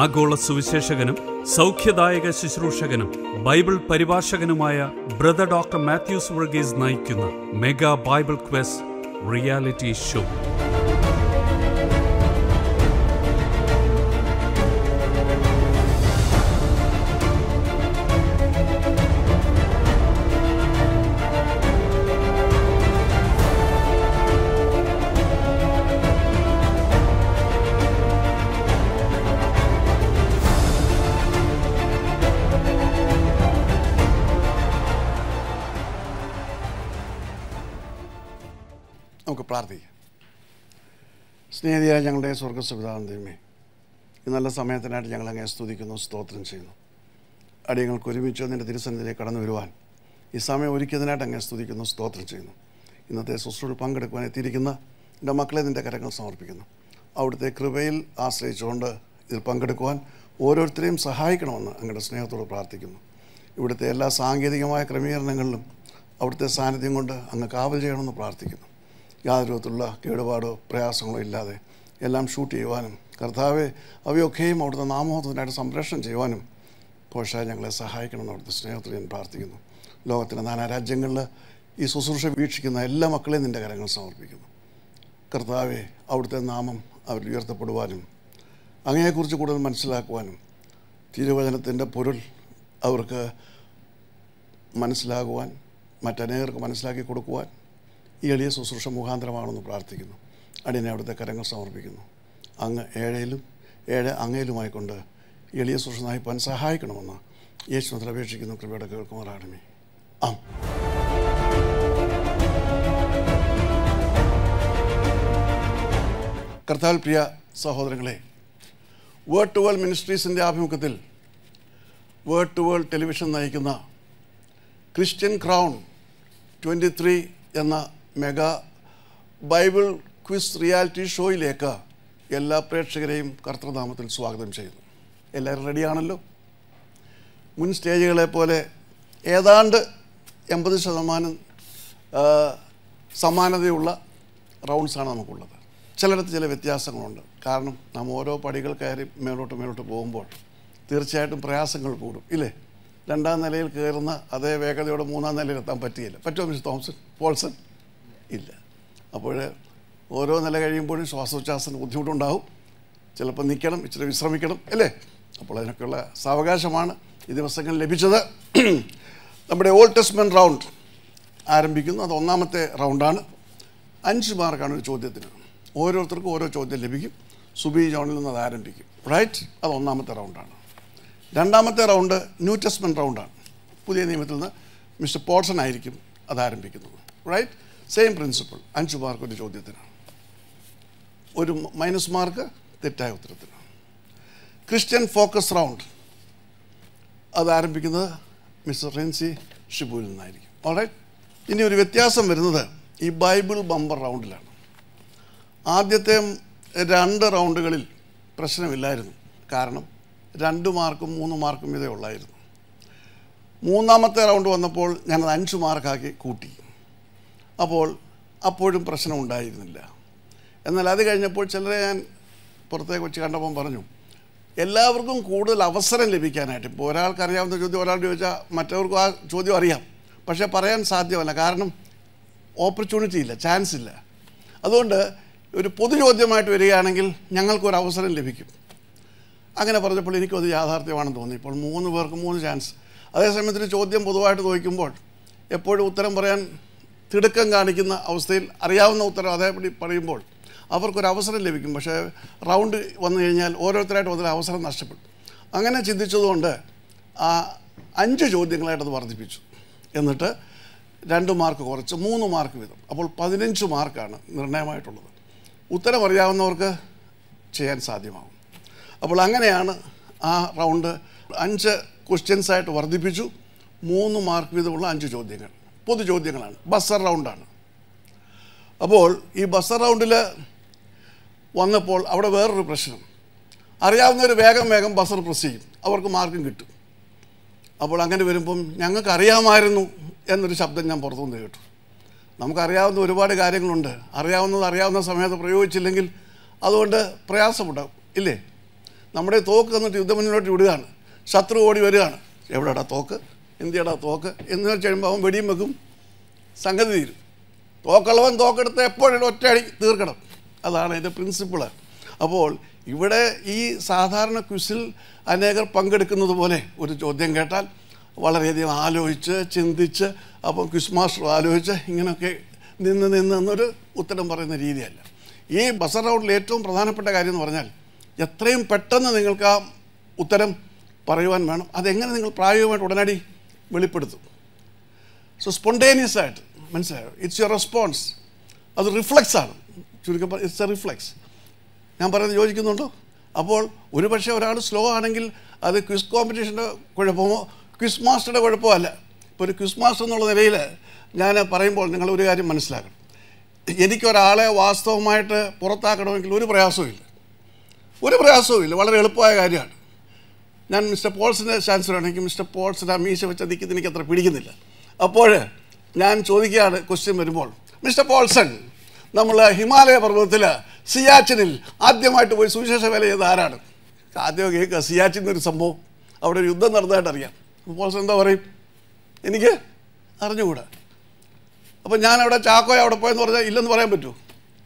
ആഗോള സുവിശേഷകനും സൗഖ്യദായക ശുശ്രൂഷകനും ബൈബിൾ പരിഭാഷകനുമായ ബ്രദർ ഡോക്ടർ മാത്യൂസ് വർഗീസ് നയിക്കുന്ന mega Bible quiz reality show നമുക്ക് പ്രാർത്ഥിക്കാം സ്നേഹിതയായ ഞങ്ങളുടെ സ്വർഗസുപിതാവിൻ ദൈവമേ ഈ നല്ല സമയത്തിനായിട്ട് ഞങ്ങൾ അങ്ങനെ സ്തുതിക്കുന്നു സ്തോത്രം ചെയ്യുന്നു അടിയങ്ങൾക്ക് ഒരുമിച്ച് നിൻ്റെ തിരുസന്നിധിയിലേക്ക് കടന്നു വരുവാൻ ഈ സമയം ഒരുക്കിയതിനായിട്ട് അങ്ങനെ സ്തുതിക്കുന്നു സ്തോത്രം ചെയ്യുന്നു ഇന്നത്തെ ശുശ്രൂഷ പങ്കെടുക്കുവാൻ എത്തിയിരിക്കുന്ന എൻ്റെ മക്കളെ നിൻ്റെ കരങ്ങൾ സമർപ്പിക്കുന്നു അവിടുത്തെ കൃപയിൽ ആശ്രയിച്ചുകൊണ്ട് ഇതിൽ പങ്കെടുക്കുവാൻ ഓരോരുത്തരെയും സഹായിക്കണമെന്ന് അങ്ങയുടെ സ്നേഹത്തോട് പ്രാർത്ഥിക്കുന്നു ഇവിടുത്തെ എല്ലാ സാങ്കേതികമായ ക്രമീകരണങ്ങളിലും അവിടുത്തെ സാന്നിധ്യം കൊണ്ട് അങ്ങ് കാവൽ ചെയ്യണമെന്ന് പ്രാർത്ഥിക്കുന്നു യാതൊരു വിധത്തിലുള്ള കേടുപാടോ പ്രയാസങ്ങളോ ഇല്ലാതെ എല്ലാം ഷൂട്ട് ചെയ്യുവാനും കർത്താവെ അവയൊക്കെയും അവിടുത്തെ നാമോഹത്തിനായിട്ട് സംരക്ഷണം ചെയ്യുവാനും പോഷായ ഞങ്ങളെ സഹായിക്കണമെന്ന് അവിടുത്തെ സ്നേഹത്തിൽ ഞാൻ പ്രാർത്ഥിക്കുന്നു ലോകത്തിൻ്റെ നാനാ രാജ്യങ്ങളിൽ ഈ ശുശ്രൂഷ വീക്ഷിക്കുന്ന എല്ലാ മക്കളെയും നിൻ്റെ കരങ്ങൾ സമർപ്പിക്കുന്നു കർത്താവെ അവിടുത്തെ നാമം അവർ ഉയർത്തപ്പെടുവാനും അങ്ങയെക്കുറിച്ച് കൂടുതൽ മനസ്സിലാക്കുവാനും തിരുവചനത്തിൻ്റെ പൊരുൾ അവർക്ക് മനസ്സിലാകുവാൻ മറ്റനേകർക്ക് മനസ്സിലാക്കി കൊടുക്കുവാൻ ഈ എളിയ ശുശ്രൂഷ മുഖാന്തരമാണെന്ന് പ്രാർത്ഥിക്കുന്നു അടിയനെ അവിടുത്തെ കരങ്ങൾ സമർപ്പിക്കുന്നു അങ്ങ് ഏഴയിലും ഏഴ് അങ്ങയിലുമായിക്കൊണ്ട് ഈ എളിയ ശുശ്രൂഷ നയിപ്പാൻ സഹായിക്കണമെന്ന് യേശുനത്തിൽ അപേക്ഷിക്കുന്നു കൃപയുടെ കേൾക്കുമാറാണമേ ആ കർത്താൽ പ്രിയ സഹോദരങ്ങളെ വേർഡ് ടു വേൾഡ് മിനിസ്ട്രീസിൻ്റെ ആഭിമുഖ്യത്തിൽ വേർഡ് ടു വേൾഡ് ടെലിവിഷൻ നയിക്കുന്ന ക്രിസ്ത്യൻ ക്രൗൺ ട്വൻറ്റി ത്രീ എന്ന മെഗാ ബൈബിൾ ക്വിസ് റിയാലിറ്റി ഷോയിലേക്ക് എല്ലാ പ്രേക്ഷകരെയും കർത്തൃനാമത്തിൽ സ്വാഗതം ചെയ്യുന്നു എല്ലാവരും റെഡിയാണല്ലോ മുൻ സ്റ്റേജുകളെ പോലെ ഏതാണ്ട് എൺപത് ശതമാനം ആ, സമാനതയുള്ള റൗണ്ട്സാണ് നമുക്കുള്ളത് ചിലയിടത്ത് ചില വ്യത്യാസങ്ങളുണ്ട് കാരണം നാം ഓരോ പടികൾ കയറി മേലോട്ട് മേലോട്ട് പോകുമ്പോൾ തീർച്ചയായിട്ടും പ്രയാസങ്ങൾ കൂടും ഇല്ലേ രണ്ടാം നിലയിൽ കയറുന്ന അതേ വേഗതയോടെ മൂന്നാം നിലയിൽ എത്താൻ പറ്റിയില്ല പറ്റുമോ മിസ്റ്റർ തോംസൺ പോൾസൺ ഇല്ല അപ്പോൾ ഓരോ നില കഴിയുമ്പോഴും ശ്വാസോച്ഛ്വാസത്തിന് ബുദ്ധിമുട്ടുണ്ടാവും ചിലപ്പോൾ നിൽക്കണം ഇച്ചിരി വിശ്രമിക്കണം അല്ലേ അപ്പോൾ അതിനൊക്കെയുള്ള സാവകാശമാണ് ഈ ദിവസങ്ങളിൽ ലഭിച്ചത് നമ്മുടെ ഓൾഡ് ടെസ്റ്റ്മെൻറ്റ് റൗണ്ട് ആരംഭിക്കുന്നു അത് ഒന്നാമത്തെ റൗണ്ടാണ് അഞ്ച് മാർക്കാണ് ഒരു ചോദ്യത്തിന് ഓരോരുത്തർക്കും ഓരോ ചോദ്യം ലഭിക്കും സുബി ജോണിൽ നിന്ന് അത് ആരംഭിക്കും റൈറ്റ് അത് ഒന്നാമത്തെ റൗണ്ടാണ് രണ്ടാമത്തെ റൗണ്ട് ന്യൂ ടെസ്റ്റ്മെൻറ്റ് റൗണ്ടാണ് പുതിയ നിയമത്തിൽ നിന്ന് മിസ്റ്റർ പോൾസൺ ആയിരിക്കും അത് ആരംഭിക്കുന്നത് റൈറ്റ് സെയിം പ്രിൻസിപ്പിൾ അഞ്ച് മാർക്ക് ഒരു ചോദ്യത്തിന് ഒരു മൈനസ് മാർക്ക് തെറ്റായ ഉത്തരത്തിന് ക്രിസ്ത്യൻ ഫോക്കസ് റൗണ്ട് അത് ആരംഭിക്കുന്നത് മിസ്റ്റർ റെൻസി ഷിബുവിൽ നിന്നായിരിക്കും ഓൾറൈറ്റ് ഇനി ഒരു വ്യത്യാസം വരുന്നത് ഈ ബൈബിൾ ബമ്പർ റൗണ്ടിലാണ് ആദ്യത്തെ രണ്ട് റൗണ്ടുകളിൽ പ്രശ്നമില്ലായിരുന്നു കാരണം രണ്ട് മാർക്കും മൂന്ന് മാർക്കും ഇതേ ഉള്ളായിരുന്നു മൂന്നാമത്തെ റൗണ്ട് വന്നപ്പോൾ ഞാനത് അഞ്ച് മാർക്കാക്കി കൂട്ടി അപ്പോൾ അപ്പോഴും പ്രശ്നം ഉണ്ടായിരുന്നില്ല എന്നാൽ അത് കഴിഞ്ഞപ്പോൾ ചിലരെ ഞാൻ പുറത്തേക്ക് വെച്ച് കണ്ടപ്പം പറഞ്ഞു എല്ലാവർക്കും കൂടുതൽ അവസരം ലഭിക്കാനായിട്ട് ഇപ്പോൾ ഒരാൾക്ക് അറിയാവുന്ന ചോദ്യം ഒരാൾ ചോദിച്ചാൽ മറ്റവർക്കും ആ ചോദ്യം അറിയാം പക്ഷേ പറയാൻ സാധ്യമല്ല കാരണം ഓപ്പർച്യൂണിറ്റി ഇല്ല ചാൻസ് ഇല്ല അതുകൊണ്ട് ഒരു പൊതു ചോദ്യമായിട്ട് വരികയാണെങ്കിൽ ഞങ്ങൾക്കൊരു അവസരം ലഭിക്കും അങ്ങനെ പറഞ്ഞപ്പോൾ എനിക്കും അത് യാഥാർത്ഥ്യമാണെന്ന് തോന്നി ഇപ്പോൾ മൂന്ന് പേർക്ക് മൂന്ന് ചാൻസ് അതേസമയത്ത് ചോദ്യം പൊതുവായിട്ട് ചോദിക്കുമ്പോൾ എപ്പോഴും ഉത്തരം പറയാൻ തിടുക്കം കാണിക്കുന്ന അവസ്ഥയിൽ അറിയാവുന്ന ഉത്തരം അതേപടി പറയുമ്പോൾ അവർക്കൊരു അവസരം ലഭിക്കും പക്ഷേ റൗണ്ട് വന്നു കഴിഞ്ഞാൽ ഓരോരുത്തരായിട്ട് അതിൽ അവസരം നഷ്ടപ്പെടും അങ്ങനെ ചിന്തിച്ചതുകൊണ്ട് ആ അഞ്ച് ചോദ്യങ്ങളായിട്ട് അത് വർദ്ധിപ്പിച്ചു എന്നിട്ട് രണ്ട് മാർക്ക് കുറച്ച് മൂന്ന് മാർക്ക് വീതം അപ്പോൾ പതിനഞ്ച് മാർക്കാണ് നിർണയമായിട്ടുള്ളത് ഉത്തരം അറിയാവുന്നവർക്ക് ചെയ്യാൻ സാധ്യമാകും അപ്പോൾ അങ്ങനെയാണ് ആ റൗണ്ട് അഞ്ച് ക്വസ്റ്റ്യൻസ് ആയിട്ട് വർദ്ധിപ്പിച്ചു മൂന്ന് മാർക്ക് വീതമുള്ള അഞ്ച് ചോദ്യങ്ങൾ പൊതു ചോദ്യങ്ങളാണ് ബസർ റൗണ്ടാണ് അപ്പോൾ ഈ ബസർ റൗണ്ടിൽ വന്നപ്പോൾ അവിടെ വേറൊരു പ്രശ്നം അറിയാവുന്നവർ വേഗം വേഗം ബസർ പ്രസ് ചെയ്യും അവർക്ക് മാർക്കും കിട്ടും അപ്പോൾ അങ്ങനെ വരുമ്പം ഞങ്ങൾക്ക് അറിയാമായിരുന്നു എന്നൊരു ശബ്ദം ഞാൻ പുറത്തുനിന്ന് കേട്ടു നമുക്കറിയാവുന്ന ഒരുപാട് കാര്യങ്ങളുണ്ട് അറിയാവുന്നത് അറിയാവുന്ന സമയത്ത് പ്രയോഗിച്ചില്ലെങ്കിൽ അതുകൊണ്ട് പ്രയാസമുണ്ടാകും ഇല്ലേ നമ്മുടെ തോക്ക് തന്നിട്ട് യുദ്ധമുന്നിലോട്ട് വിടുകയാണ് ശത്രു ഓടി വരികയാണ് എവിടെടാ തോക്ക് എന്തിയടാ തോക്ക് എന്ന് വെച്ച് കഴിയുമ്പോൾ അവൻ വെടിയും വെക്കും സംഗതി തീരും തോക്കുള്ളവൻ തോക്കെടുത്ത് എപ്പോഴും ഒറ്റയടി തീർക്കണം അതാണ് അതിൻ്റെ പ്രിൻസിപ്പിള് അപ്പോൾ ഇവിടെ ഈ സാധാരണ ക്വിസിൽ അനേകർ പങ്കെടുക്കുന്നത് പോലെ ഒരു ചോദ്യം കേട്ടാൽ വളരെയധികം ആലോചിച്ച് ചിന്തിച്ച് അപ്പം ക്വിസ് മാസ്റ്റർ ആലോചിച്ച് ഇങ്ങനെയൊക്കെ നിന്ന് നിന്ന് എന്നൊരു ഉത്തരം പറയുന്ന രീതിയല്ല ഈ ബസർ റൗണ്ടിൽ ഏറ്റവും പ്രധാനപ്പെട്ട കാര്യം എന്ന് പറഞ്ഞാൽ എത്രയും പെട്ടെന്ന് നിങ്ങൾക്ക് ആ ഉത്തരം പറയുവാൻ വേണം അതെങ്ങനെ നിങ്ങൾ പ്രായോഗികമായിട്ട് ഉടനടി വെളിപ്പെടുത്തും സോ സ്പോണ്ടേനിയസ് ആയിട്ട് മനസ്സിലായോ ഇറ്റ്സ് യുവർ റെസ്പോൺസ് അത് റിഫ്ലക്സ് ആണ് ചുരുക്കം ഇറ്റ്സ് എ റിഫ്ലക്സ് ഞാൻ പറയുന്നത് യോജിക്കുന്നുണ്ടോ അപ്പോൾ ഒരു പക്ഷേ ഒരാൾ സ്ലോ ആണെങ്കിൽ അത് ക്വിസ് കോമ്പറ്റീഷൻ്റെ കുഴപ്പമോ ക്വിസ് മാസ്റ്ററുടെ കുഴപ്പമോ അല്ല ഇപ്പോൾ ഒരു ക്വിസ് മാസ്റ്റർ എന്നുള്ള നിലയിൽ ഞാൻ പറയുമ്പോൾ നിങ്ങൾ ഒരു കാര്യം മനസ്സിലാക്കണം എനിക്കൊരാളെ വാസ്തവമായിട്ട് പുറത്താക്കണമെങ്കിൽ ഒരു പ്രയാസവും ഇല്ല ഒരു പ്രയാസവും ഇല്ല വളരെ എളുപ്പമായ കാര്യമാണ് ഞാൻ മിസ്റ്റർ പോൾസിൻ്റെ ചാൻസലർ ആണെങ്കിൽ മിസ്റ്റർ പോൾസിൻ്റെ ആ മീശ വെച്ച നിൽക്കുന്നത് എനിക്ക് അത്ര പിടിക്കുന്നില്ല അപ്പോൾ ഞാൻ ചോദിക്കുകയാണ് ക്വസ്റ്റ്യൻ വരുമ്പോൾ മിസ്റ്റർ പോൾസൺ നമ്മൾ ഹിമാലയ പർവ്വതത്തിൽ സിയാച്ചിനിൽ ആദ്യമായിട്ട് പോയി സുവിശേഷ വേല ചെയ്ത ആരാണ് ആദ്യം കേൾക്കുക സിയാച്ചിൻ എന്നൊരു സംഭവം അവിടെ ഒരു യുദ്ധം നടന്നതായിട്ട് അറിയാം അപ്പോൾ പോൾസൺ എന്താ പറയും എനിക്ക് അറിഞ്ഞുകൂടാ അപ്പോൾ ഞാൻ അവിടെ ചാക്കോയ അവിടെ പോയെന്ന് പറഞ്ഞാൽ ഇല്ലെന്ന് പറയാൻ പറ്റുമോ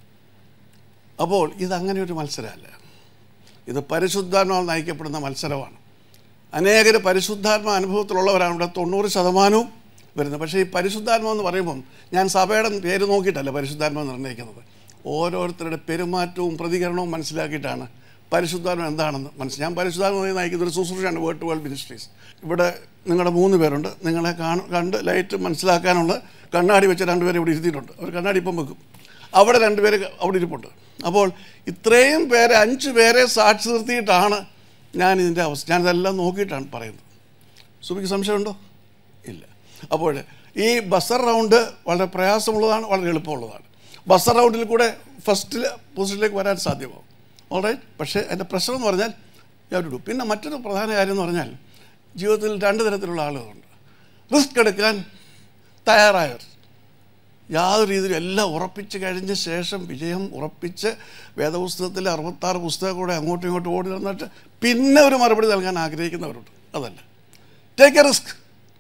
അപ്പോൾ ഇതങ്ങനെ ഒരു മത്സരമല്ല ഇത് പരിശുദ്ധാത്മാവ് നയിക്കപ്പെടുന്ന മത്സരമാണ് അനേകർ പരിശുദ്ധാത്മ അനുഭവത്തിലുള്ളവരാണ് ഇവിടെ തൊണ്ണൂറ് ശതമാനവും വരുന്നത് പക്ഷേ ഈ പരിശുദ്ധാത്മ എന്ന് പറയുമ്പം ഞാൻ സഭയുടെ പേര് നോക്കിയിട്ടല്ല പരിശുദ്ധാത്മ നിർണ്ണയിക്കുന്നത് ഓരോരുത്തരുടെ പെരുമാറ്റവും പ്രതികരണവും മനസ്സിലാക്കിയിട്ടാണ് പരിശുദ്ധാത്മ എന്താണെന്ന് മനസ്സിൽ ഞാൻ പരിശുദ്ധാത്മ നയിക്കുന്ന ഒരു ശുശ്രൂഷയാണ് വേർഡ് ടു വേൾഡ് മിനിസ്ട്രീസ് ഇവിടെ നിങ്ങളുടെ മൂന്ന് പേരുണ്ട് നിങ്ങളെ കാണ കണ്ട് ലൈറ്റ് മനസ്സിലാക്കാനുള്ള കണ്ണാടി വെച്ച് രണ്ടുപേരെ ഇവിടെ ഇരുത്തിയിട്ടുണ്ട് അവർ കണ്ണാടി ഇപ്പം വെക്കും അവിടെ രണ്ടുപേര് അവിടെ ഇരിപ്പുണ്ട് അപ്പോൾ ഇത്രയും പേരെ അഞ്ച് പേരെ സാക്ഷി നിർത്തിയിട്ടാണ് ഞാൻ ഇതിൻ്റെ അവസ്ഥ ഞാനിതെല്ലാം നോക്കിയിട്ടാണ് പറയുന്നത് സുബിക്ക് സംശയമുണ്ടോ ഇല്ല അപ്പോൾ ഈ ബസർ റൗണ്ട് വളരെ പ്രയാസമുള്ളതാണ് വളരെ എളുപ്പമുള്ളതാണ് ബസർ റൗണ്ടിൽ കൂടെ ഫസ്റ്റിൽ പൊസിഷനിലേക്ക് വരാൻ സാധ്യമാവും ഓൾറൈറ്റ് പക്ഷേ എൻ്റെ പ്രശ്നം എന്ന് പറഞ്ഞാൽ യാതൊരു പിന്നെ മറ്റൊരു പ്രധാന കാര്യം എന്ന് പറഞ്ഞാൽ ജീവിതത്തിൽ രണ്ട് തരത്തിലുള്ള ആളുകളുണ്ട് റിസ്ക് എടുക്കാൻ തയ്യാറായവർ യാതൊരു രീതിയിലും എല്ലാം ഉറപ്പിച്ച് കഴിഞ്ഞ ശേഷം വിജയം ഉറപ്പിച്ച് വേദപുസ്തകത്തിലെ അറുപത്താറ് പുസ്തകം കൂടെ അങ്ങോട്ടും ഇങ്ങോട്ടും ഓടി നടന്നിട്ട് പിന്നെ ഒരു മറുപടി നൽകാൻ ആഗ്രഹിക്കുന്നവരുണ്ട് അതല്ല ടേക്ക് എ റിസ്ക്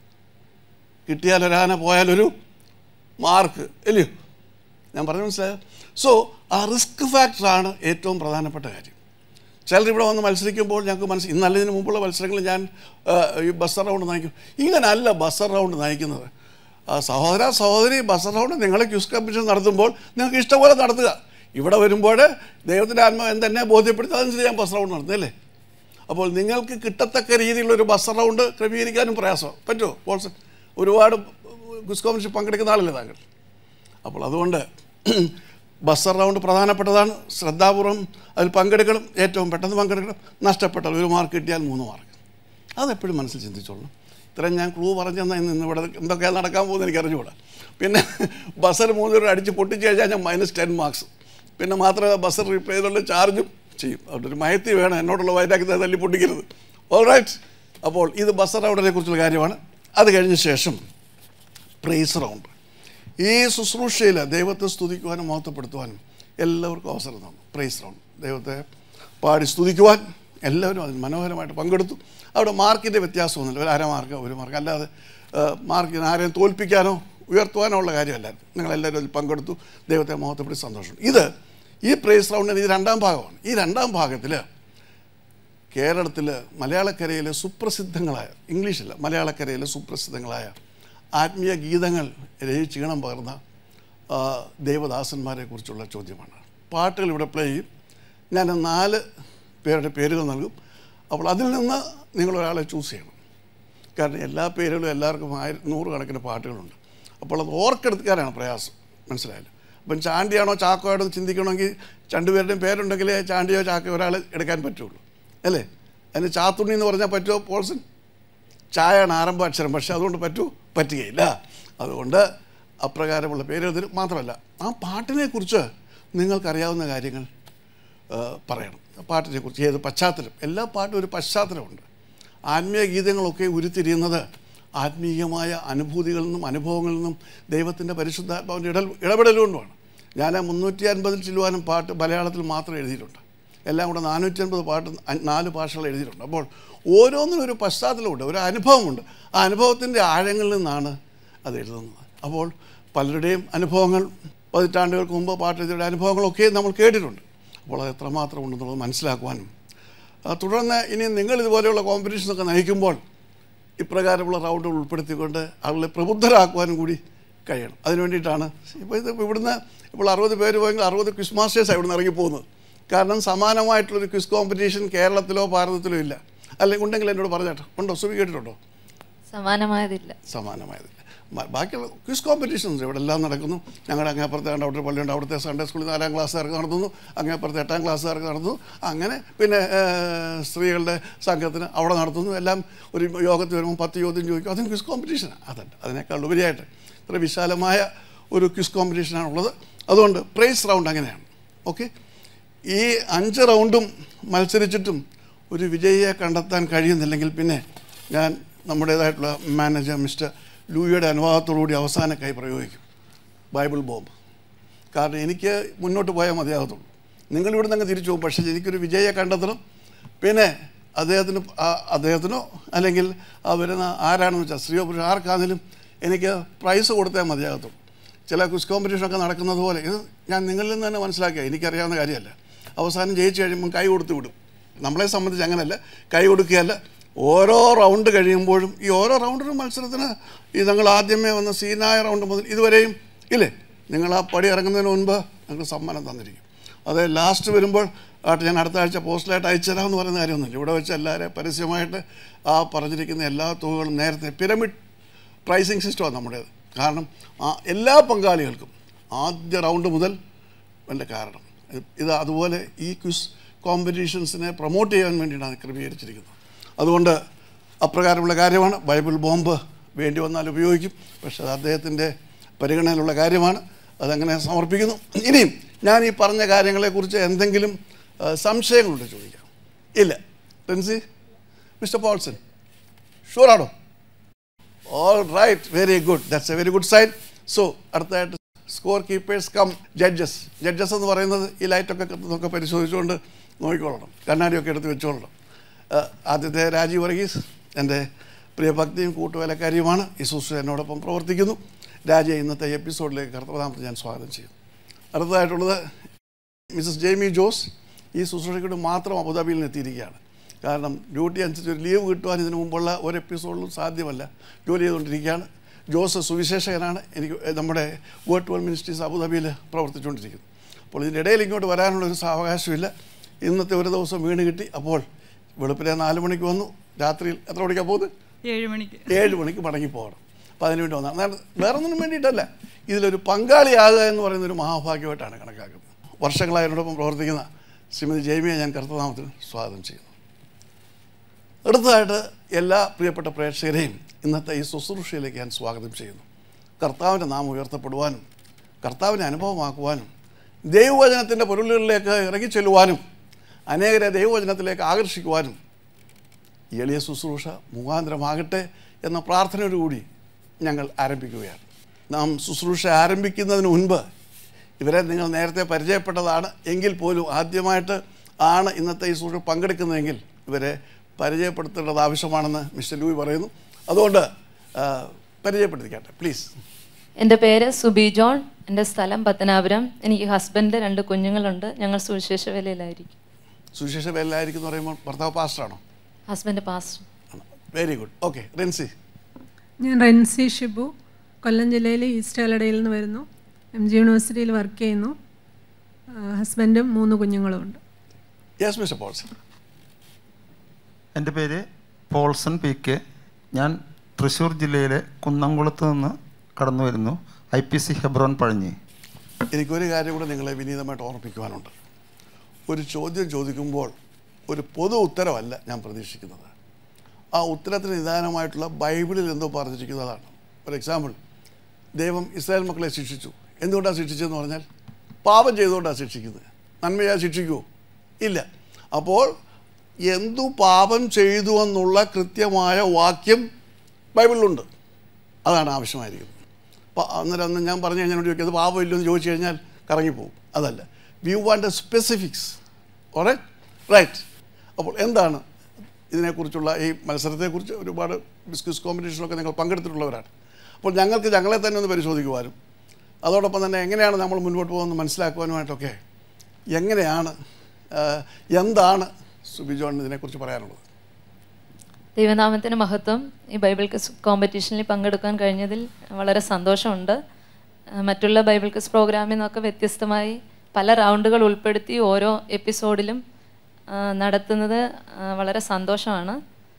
കിട്ടിയാൽ ഒരാന പോയാലൊരു മാർക്ക് അല്ലയോ ഞാൻ പറഞ്ഞു മനസ്സിലായോ സോ ആ റിസ്ക് ഫാക്ടറാണ് ഏറ്റവും പ്രധാനപ്പെട്ട കാര്യം ചിലർ ഇവിടെ വന്ന് മത്സരിക്കുമ്പോൾ ഞങ്ങൾക്ക് മനസ്സിൽ ഇന്നല്ല ഇതിന് മുമ്പുള്ള മത്സരങ്ങളിൽ ഞാൻ ആ, ഈ ബസ് റൗണ്ട് നയിക്കും ഇങ്ങനല്ല ബസ് റൗണ്ട് നയിക്കുന്നത് ആ, സഹോദര സഹോദരി ബസ് റൗണ്ട് നിങ്ങൾ ക്യൂസ് കമ്പറ്റീഷൻ നടത്തുമ്പോൾ നിങ്ങൾക്ക് ഇഷ്ടംപോലെ നടത്തുക ഇവിടെ വരുമ്പോൾ ദൈവത്തിൻ്റെ ആത്മാവ് എന്തെന്നെ ബോധ്യപ്പെടുത്തി അതനുസരിച്ച് ഞാൻ ബസ് റൗണ്ട് നടത്തുന്നല്ലേ അപ്പോൾ നിങ്ങൾക്ക് കിട്ടത്തക്ക രീതിയിലുള്ള ഒരു ബസ് റൗണ്ട് ക്രമീകരിക്കാനും പ്രയാസം പറ്റുമോ പോൾസൺ ഒരുപാട് ക്വിസ് കോമ്പറ്റീഷൻ പങ്കെടുക്കുന്ന ആളല്ലേ താങ്കൾ അപ്പോൾ അതുകൊണ്ട് ബസ് റൗണ്ട് പ്രധാനപ്പെട്ടതാണ് ശ്രദ്ധാപൂർവം അതിൽ പങ്കെടുക്കണം ഏറ്റവും പെട്ടെന്ന് പങ്കെടുക്കണം നഷ്ടപ്പെട്ടാൽ ഒരു മാർക്ക് കിട്ടിയാൽ മൂന്ന് മാർക്ക് അതെപ്പോഴും മനസ്സിൽ ചിന്തിച്ചോളണം ഇത്രയും ഞാൻ ക്ലൂ പറഞ്ഞു തന്നാൽ ഇന്ന് ഇവിടെ എന്തൊക്കെയാണ് നടക്കാൻ പോകുന്നത് എനിക്ക് അറിഞ്ഞുകൂടാ പിന്നെ ബസ്സർ മൂന്ന് പേര് അടിച്ച് പൊട്ടിച്ച് കഴിഞ്ഞാൽ ഞാൻ മൈനസ് ടെൻ മാർക്സ് പിന്നെ മാത്രമേ ബസ്സർ റീപ്ലേ ചെയ്തുള്ള ചാർജും ചെയ്യും അവിടെ ഒരു മയത്തി വേണം എന്നോടുള്ള വൈരാഗ്യത്തെ തല്ലി പൊട്ടിക്കരുത് ഓൾ റൈറ്റ് അപ്പോൾ ഇത് ബസ് റൗണ്ടിനെ കുറിച്ചുള്ള കാര്യമാണ് അത് കഴിഞ്ഞ ശേഷം പ്രേസ് റൗണ്ട് ഈ ശുശ്രൂഷയിൽ ദൈവത്തെ സ്തുതിക്കുവാനും മഹത്വപ്പെടുത്തുവാനും എല്ലാവർക്കും അവസരം തന്നു പ്രേസ് റൗണ്ട് ദൈവത്തെ പാടി സ്തുതിക്കുവാൻ എല്ലാവരും അതിന് മനോഹരമായിട്ട് പങ്കെടുത്തു അവിടെ മാർക്കിൻ്റെ വ്യത്യാസമൊന്നുമില്ല ഒരു അര മാർക്ക് ഒരു മാർക്ക് അല്ലാതെ ആ, മാർക്കിന് ആരെയും തോൽപ്പിക്കാനോ ഉയർത്തുവാനോ ഉള്ള കാര്യമല്ലായിരുന്നു നിങ്ങളെല്ലാവരും അതിൽ പങ്കെടുത്തു ദൈവത്തെ മഹത്വപ്പെടുത്തി സന്തോഷം ഇത് ഈ പ്രേസ് റൗണ്ടിന് ഇത് രണ്ടാം ഭാഗമാണ് ഈ രണ്ടാം ഭാഗത്തിൽ കേരളത്തിൽ മലയാളക്കരയിലെ സുപ്രസിദ്ധങ്ങളായ ഇംഗ്ലീഷല്ല മലയാളക്കരയിലെ സുപ്രസിദ്ധങ്ങളായ ആത്മീയ ഗീതങ്ങൾ രചിച്ച് ഈണം പകർന്ന ആ, ദേവദാസന്മാരെ കുറിച്ചുള്ള ചോദ്യമാണ് പാട്ടുകൾ ഇവിടെ പ്ലേ ചെയ്യും ഞാൻ നാല് പേരുടെ പേരുകൾ നൽകും അപ്പോൾ അതിൽ നിന്ന് നിങ്ങൾ ഒരാളെ ചൂസ് ചെയ്യണം കാരണം എല്ലാ പേരുകളും എല്ലാവർക്കും ആയിരം നൂറുകണക്കിന് പാട്ടുകളുണ്ട് അപ്പോൾ അത് ഓർക്കെടുക്കാനാണ് പ്രയാസം മനസ്സിലായല്ലോ അപ്പം ചാണ്ടിയാണോ ചാക്കോയാണോ എന്ന് ചിന്തിക്കണമെങ്കിൽ രണ്ടുപേരുടെയും പേരുണ്ടെങ്കിലേ ചാണ്ടിയോ ചാക്കയോ ഒരാൾ എടുക്കാൻ പറ്റുള്ളൂ അല്ലേ അതിന് ചാത്തുണ്ണി എന്ന് പറഞ്ഞാൽ പറ്റുമോ പോൾസൺ ചായയാണ് ആരംഭ അക്ഷരം പക്ഷെ അതുകൊണ്ട് പറ്റൂ പറ്റുകയില്ല അതുകൊണ്ട് അപ്രകാരമുള്ള പേര് തരും മാത്രമല്ല ആ പാട്ടിനെ കുറിച്ച് നിങ്ങൾക്കറിയാവുന്ന കാര്യങ്ങൾ ആ, പറയണം പാട്ടിനെ കുറിച്ച് ഏത് പശ്ചാത്തലം എല്ലാ പാട്ടും ഒരു പശ്ചാത്തലമുണ്ട് ആത്മീയ ഗീതങ്ങളൊക്കെ ഉരുത്തിരിയുന്നത് ആത്മീയമായ അനുഭൂതികളിൽ നിന്നും അനുഭവങ്ങളിൽ നിന്നും ദൈവത്തിൻ്റെ പരിശുദ്ധാത്മാവിൻ്റെ ഇടൽ ഇടപെടൽ കൊണ്ടുമാണ് ഞാൻ മുന്നൂറ്റി അൻപതിൽ ചില്ലുവാനും പാട്ട് മലയാളത്തിൽ മാത്രം എഴുതിയിട്ടുണ്ട് എല്ലാം കൂടെ നാനൂറ്റി അൻപത് പാട്ട് അ- നാല് ഭാഷകൾ എഴുതിയിട്ടുണ്ട് അപ്പോൾ ഓരോന്നിനും ഒരു പശ്ചാത്തലമുണ്ട് ഒരു അനുഭവമുണ്ട് ആ അനുഭവത്തിൻ്റെ ആഴങ്ങളിൽ നിന്നാണ് അത് എഴുതുന്നത് അപ്പോൾ പലരുടെയും അനുഭവങ്ങൾ പതിറ്റാണ്ടുകൾക്ക് മുമ്പ് പാട്ടെഴുതിയുടെ അനുഭവങ്ങളൊക്കെ നമ്മൾ കേട്ടിട്ടുണ്ട് അപ്പോൾ അത് എത്രമാത്രം ഉണ്ടെന്നുള്ളത് മനസ്സിലാക്കുവാനും ആ, തുടർന്ന് ഇനി നിങ്ങൾ ഇതുപോലെയുള്ള കോമ്പറ്റീഷനൊക്കെ നയിക്കുമ്പോൾ ഇപ്രകാരമുള്ള റൗണ്ടുകൾ ഉൾപ്പെടുത്തിക്കൊണ്ട് ആളുകളെ പ്രബുദ്ധരാക്കുവാനും കൂടി കഴിയണം അതിന് വേണ്ടിയിട്ടാണ് ഇപ്പോൾ ഇത് ഇവിടുന്ന് ഇപ്പോൾ അറുപത് പേര് പോയെങ്കിൽ അറുപത് ക്വിസ് മാസ്റ്റേഴ്സാണ് ഇവിടുന്ന് ഇറങ്ങിപ്പോകുന്നത് കാരണം സമാനമായിട്ടുള്ളൊരു ക്വിസ് കോമ്പറ്റീഷൻ കേരളത്തിലോ ഭാരതത്തിലോ ഇല്ല അല്ലെങ്കിൽ ഉണ്ടെങ്കിൽ എന്നോട് പറഞ്ഞേട്ടോ ഉണ്ടോ സുഖി കേട്ടിട്ടുണ്ടോ സമാനമായതില്ല സമാനമായത് മ- ബാക്കിയുള്ള ക്വിസ് കോമ്പറ്റീഷൻസ് ഇവിടെ എല്ലാം നടക്കുന്നു ഞങ്ങളുടെ അങ്ങേപ്പുറത്തെ കണ്ട അവിടെ ഒരു പള്ളിയുണ്ട് അവിടുത്തെ സൺഡേ സ്കൂളിൽ നാലാം ക്ലാസ്സുകാർക്ക് നടത്തുന്നു അങ്ങേപ്പുറത്തെ എട്ടാം ക്ലാസ്സുകാർക്ക് നടത്തുന്നു അങ്ങനെ പിന്നെ ഏഹ്, സ്ത്രീകളുടെ സംഘത്തിന് അവിടെ നടത്തുന്നു എല്ലാം ഒരു യോഗത്തിൽ വരുമ്പോൾ പത്ത് ചോദ്യം ചോദിക്കും അതും ക്വിസ് കോമ്പറ്റീഷനാണ് അതല്ല അതിനേക്കാൾ ഉപരിയായിട്ട് ഇത്ര വിശാലമായ ഒരു ക്വിസ് കോമ്പറ്റീഷനാണുള്ളത് അതുകൊണ്ട് പ്രൈസ് റൗണ്ട് അങ്ങനെയാണ് ഓക്കെ ഈ അഞ്ച് റൗണ്ടും മത്സരിച്ചിട്ടും ഒരു വിജയിയെ കണ്ടെത്താൻ കഴിയുന്നില്ലെങ്കിൽ പിന്നെ ഞാൻ നമ്മുടേതായിട്ടുള്ള മാനേജർ മിസ്റ്റർ ലൂയിയുടെ അനുവാദത്തോടുകൂടി അവസാന കൈ പ്രയോഗിക്കും ബൈബിൾ ബോംബ് കാരണം എനിക്ക് മുന്നോട്ട് പോയാൽ മതിയാകത്തുള്ളൂ നിങ്ങൾ ഇവിടെ നിന്ന് തിരിച്ചു പോകും പക്ഷേ എനിക്കൊരു വിജയിയെ കണ്ടെത്തണം പിന്നെ അദ്ദേഹത്തിന് ആ- അദ്ദേഹത്തിനോ അല്ലെങ്കിൽ ആ വരുന്ന ആരാണെന്ന് വെച്ചാൽ സ്ത്രീയോ പുരുഷ ആർക്കാണെങ്കിലും എനിക്ക് പ്രൈസ് കൊടുത്തേ മതിയാകത്തുള്ളൂ ചില ക്വിസ് കോമ്പറ്റീഷനൊക്കെ നടക്കുന്നത് പോലെ ഇത് ഞാൻ നിങ്ങളിൽ നിന്ന് തന്നെ മനസ്സിലാക്കിയ എനിക്കറിയാവുന്ന കാര്യമല്ല അവസാനം ജയിച്ചു കഴിയുമ്പം കൈ കൊടുത്ത് വിടും നമ്മളെ സംബന്ധിച്ച് അങ്ങനെയല്ല കൈ കൊടുക്കുകയല്ല ഓരോ റൗണ്ട് കഴിയുമ്പോഴും ഈ ഓരോ റൗണ്ടിനും മത്സരത്തിന് ഈ ഞങ്ങൾ ആദ്യമേ വന്ന സീനായ റൗണ്ട് മുതൽ ഇതുവരെയും ഇല്ലേ നിങ്ങൾ ആ പടി ഇറങ്ങുന്നതിന് മുൻപ് ഞങ്ങൾക്ക് സമ്മാനം തന്നിരിക്കും അത് ലാസ്റ്റ് വരുമ്പോൾ ആട്ടെ ഞാൻ അടുത്ത ആഴ്ച പോസ്റ്റലായിട്ട് അയച്ചു തരാമെന്ന് പറയുന്ന കാര്യമൊന്നുമില്ല ഇവിടെ വെച്ച് എല്ലാവരെയും പരസ്യമായിട്ട് ആ പറഞ്ഞിരിക്കുന്ന എല്ലാ തുകകളും നേരത്തെ പിരമിഡ് പ്രൈസിങ് സിസ്റ്റമാണ് നമ്മുടേത് കാരണം ആ എല്ലാ പങ്കാളികൾക്കും ആദ്യ റൗണ്ട് മുതൽ എൻ്റെ കാരണം ഇത് അതുപോലെ ഈ ക്വിസ് കോമ്പറ്റീഷൻസിനെ പ്രൊമോട്ട് ചെയ്യാൻ വേണ്ടിയിട്ടാണ് ക്രമീകരിച്ചിരിക്കുന്നത് അതുകൊണ്ട് അപ്രകാരമുള്ള കാര്യമാണ് ബൈബിൾ ബോംബ് വേണ്ടി വന്നാൽ ഉപയോഗിക്കും പക്ഷെ അത് അദ്ദേഹത്തിൻ്റെ പരിഗണനയിലുള്ള കാര്യമാണ് അതങ്ങനെ സമർപ്പിക്കുന്നു ഇനിയും ഞാൻ ഈ പറഞ്ഞ കാര്യങ്ങളെക്കുറിച്ച് എന്തെങ്കിലും ആ, സംശയങ്ങളുണ്ട് ചോദിക്കാം ഇല്ല ടെൻസി മിസ്റ്റർ പോൾസൺ ഷുവറാണോ all right very good that's a very good sign so അടുത്തതായിട്ട് score keepers cum judges judges എന്ന് പറയുന്നത് ഈ ലൈറ്റൊക്കെ കത്തുന്നതൊക്കെ പരിശോധിച്ചുകൊണ്ട് നോക്കിക്കൊള്ളണം കണ്ണാടിയൊക്കെ എടുത്ത് വെച്ചോളണം ആ, ആദ്യത്തെ രാജീവ് വർഗീസ് എൻ്റെ പ്രിയ ഭക്തിയും കൂട്ടുവേലക്കാരിയുമാണ് ഈ സുശ്ര എന്നോടൊപ്പം പ്രവർത്തിക്കുന്നു രാജയെ ഇന്നത്തെ എപ്പിസോഡിലേക്ക് കർത്തവതാമത്തെ ഞാൻ സ്വാഗതം ചെയ്യുന്നു അടുത്തതായിട്ടുള്ളത് മിസസ് ജെയ്മി ജോസ് ഈ ശുശ്രൂഷയ്ക്കൂടി മാത്രം അബുദാബിയിൽ നിന്ന് എത്തിയിരിക്കുകയാണ് കാരണം ഡ്യൂട്ടി അനുസരിച്ച് ഒരു ലീവ് കിട്ടുവാൻ ഇതിനു മുമ്പുള്ള ഒരു എപ്പിസോഡിലും സാധ്യമല്ല ജോലി ചെയ്തുകൊണ്ടിരിക്കുകയാണ് ജോസ് സുവിശേഷകനാണ് എനിക്ക് നമ്മുടെ വേർഡ് ട്വൽ മിനിസ്ട്രീസ് അബുദാബിയിൽ പ്രവർത്തിച്ചുകൊണ്ടിരിക്കുന്നു അപ്പോൾ ഇതിൻ്റെ ഇടയിൽ ഇങ്ങോട്ട് വരാനുള്ള ഒരു സാവകാശമില്ല ഇന്നത്തെ ഒരു ദിവസം വീണ് കിട്ടി അപ്പോൾ വെളുപ്പിലെ നാല് മണിക്ക് വന്നു രാത്രിയിൽ എത്ര മണിക്കാണ് പോകുന്നത് ഏഴ് മണിക്ക് ഏഴ് മണിക്ക് മടങ്ങി പോകണം അപ്പോൾ അതിന് വേണ്ടി വന്നതാണ് അതാണ് വേറെ ഒന്നിനും വേണ്ടിയിട്ടല്ല ഇതിലൊരു പങ്കാളിയാകുക എന്ന് പറയുന്ന ഒരു മഹാഭാഗ്യമായിട്ടാണ് കണക്കാക്കുന്നത് വർഷങ്ങളായി എന്നോടൊപ്പം പ്രവർത്തിക്കുന്ന ശ്രീമതി ജൈമിയെ ഞാൻ കർത്തനാമത്തിൽ സ്വാഗതം ചെയ്യുന്നു അടുത്തതായിട്ട് എല്ലാ പ്രിയപ്പെട്ട പ്രേക്ഷകരെയും ഇന്നത്തെ ഈ ശുശ്രൂഷയിലേക്ക് ഞാൻ സ്വാഗതം ചെയ്യുന്നു കർത്താവിൻ്റെ നാം ഉയർത്തപ്പെടുവാനും കർത്താവിനെ അനുഭവമാക്കുവാനും ദൈവവചനത്തിൻ്റെ പൊരുളുകളിലേക്ക് ഇറങ്ങിച്ചെല്ലുവാനും അനേകരെ ദൈവവചനത്തിലേക്ക് ആകർഷിക്കുവാനും ഈ എളിയ ശുശ്രൂഷ മുഖാന്തരമാകട്ടെ എന്ന പ്രാർത്ഥനയോടുകൂടി ഞങ്ങൾ ആരംഭിക്കുകയാണ് നാം ശുശ്രൂഷ ആരംഭിക്കുന്നതിന് മുൻപ് ഇവരെ നിങ്ങൾ നേരത്തെ പരിചയപ്പെട്ടതാണ് എങ്കിൽ പോലും ആദ്യമായിട്ട് ആണ് ഇന്നത്തെ ഈ ശുശ്രൂഷ പങ്കെടുക്കുന്നതെങ്കിൽ ഇവരെ പരിചയപ്പെടുത്തേണ്ടത് ആവശ്യമാണെന്ന് മിസ്റ്റർ ലൂയി പറയുന്നു അതുകൊണ്ട് ആ, പരിചയപ്പെടുത്തിക്കാട്ടെ പ്ലീസ് എൻ്റെ പേര് സുബി ജോൺ എൻ്റെ സ്ഥലം പത്തനാപുരം എനിക്ക് ഹസ്ബൻഡ് രണ്ട് കുഞ്ഞുങ്ങളുണ്ട് ഞങ്ങൾ സുവിശേഷ വേലയിലായിരിക്കും സുവിശേഷ വേലായിരിക്കും എന്ന് പറയുമ്പോൾ ഭർത്താവ് പാസ്റ്ററാണോ husband pastor very good okay Rincy ഞാൻ റെൻസി ഷിബു കൊല്ലം ജില്ലയിലെ ഈസ്റ്റ് കാലടയിൽ നിന്ന് വരുന്നു എം ജി യൂണിവേഴ്സിറ്റിയിൽ വർക്ക് ചെയ്യുന്നു ആ, ഹസ്ബൻഡും മൂന്ന് കുഞ്ഞുങ്ങളും ഉണ്ട് യെസ് മിസ്റ്റർ പോൾസൺ എൻ്റെ പേര് പോൾസൺ പി കെ ഞാൻ തൃശ്ശൂർ ജില്ലയിലെ കുന്നംകുളത്ത് നിന്ന് കടന്നു വരുന്നു I P C Hebron Pazhanji എനിക്കൊരു കാര്യം കൂടെ നിങ്ങളെ വിനീതമായിട്ട് ഓർമ്മിപ്പിക്കുവാനുണ്ട് ഒരു ചോദ്യം ചോദിക്കുമ്പോൾ ഒരു പൊതു ഉത്തരവല്ല ഞാൻ പ്രതീക്ഷിക്കുന്നത് ആ ഉത്തരത്തിന് നിദാനമായിട്ടുള്ള ബൈബിളിൽ എന്തോ പറഞ്ഞിരിക്കുന്നതാണ് ഫോർ എക്സാമ്പിൾ ദൈവം ഇസ്രായേൽ മക്കളെ ശിക്ഷിച്ചു എന്തുകൊണ്ടാണ് ശിക്ഷിച്ചതെന്ന് പറഞ്ഞാൽ പാപം ചെയ്തുകൊണ്ടാണ് ശിക്ഷിക്കുന്നത് നന്മയാ ശിക്ഷിക്കുമോ ഇല്ല അപ്പോൾ എന്തു പാപം ചെയ്തു എന്നുള്ള കൃത്യമായ വാക്യം ബൈബിളിലുണ്ട് അതാണ് ആവശ്യമായിരിക്കുന്നത് അപ്പോൾ അന്നേരം അന്ന് ഞാൻ പറഞ്ഞു കഴിഞ്ഞാൽ ചോദിക്കും അത് പാപമില്ലോ എന്ന് ചോദിച്ചു കഴിഞ്ഞാൽ കറങ്ങിപ്പോവും അതല്ല we want a specifics all right അപ്പോൾ എന്താണ് ഇതിനെക്കുറിച്ചുള്ള ഈ മത്സരത്തെക്കുറിച്ച് ഒരുപാട് ബിസ്കസ് കോമ്പറ്റീഷനൊക്കെ നിങ്ങൾ പങ്കെടുത്തിട്ടുള്ളവരാണ് അപ്പോൾ ഞങ്ങൾക്ക് ഞങ്ങളെ തന്നെ ഒന്ന് പരിശോധിക്കുവാനും അതോടൊപ്പം തന്നെ എങ്ങനെയാണ് നമ്മൾ മുൻപോട്ട് പോകുന്നത് മനസ്സിലാക്കുവാനുമായിട്ടൊക്കെ എങ്ങനെയാണ് ആ, എന്താണ് സുബി ജോൺ ഇതിനെക്കുറിച്ച് പറയാനുള്ളത് ദൈവനാമത്തിന് മഹത്വം ഈ ബൈബിൾ ക്വിസ് കോമ്പറ്റീഷനിൽ പങ്കെടുക്കാൻ കഴിഞ്ഞതിൽ വളരെ സന്തോഷമുണ്ട് ആ, മറ്റുള്ള ബൈബിൾ ക്വിസ് പ്രോഗ്രാമിൽ നിന്നൊക്കെ വ്യത്യസ്തമായി പല റൗണ്ടുകൾ ഉൾപ്പെടുത്തി ഓരോ എപ്പിസോഡിലും ആ, നടത്തുന്നത് ആ, വളരെ സന്തോഷമാണ്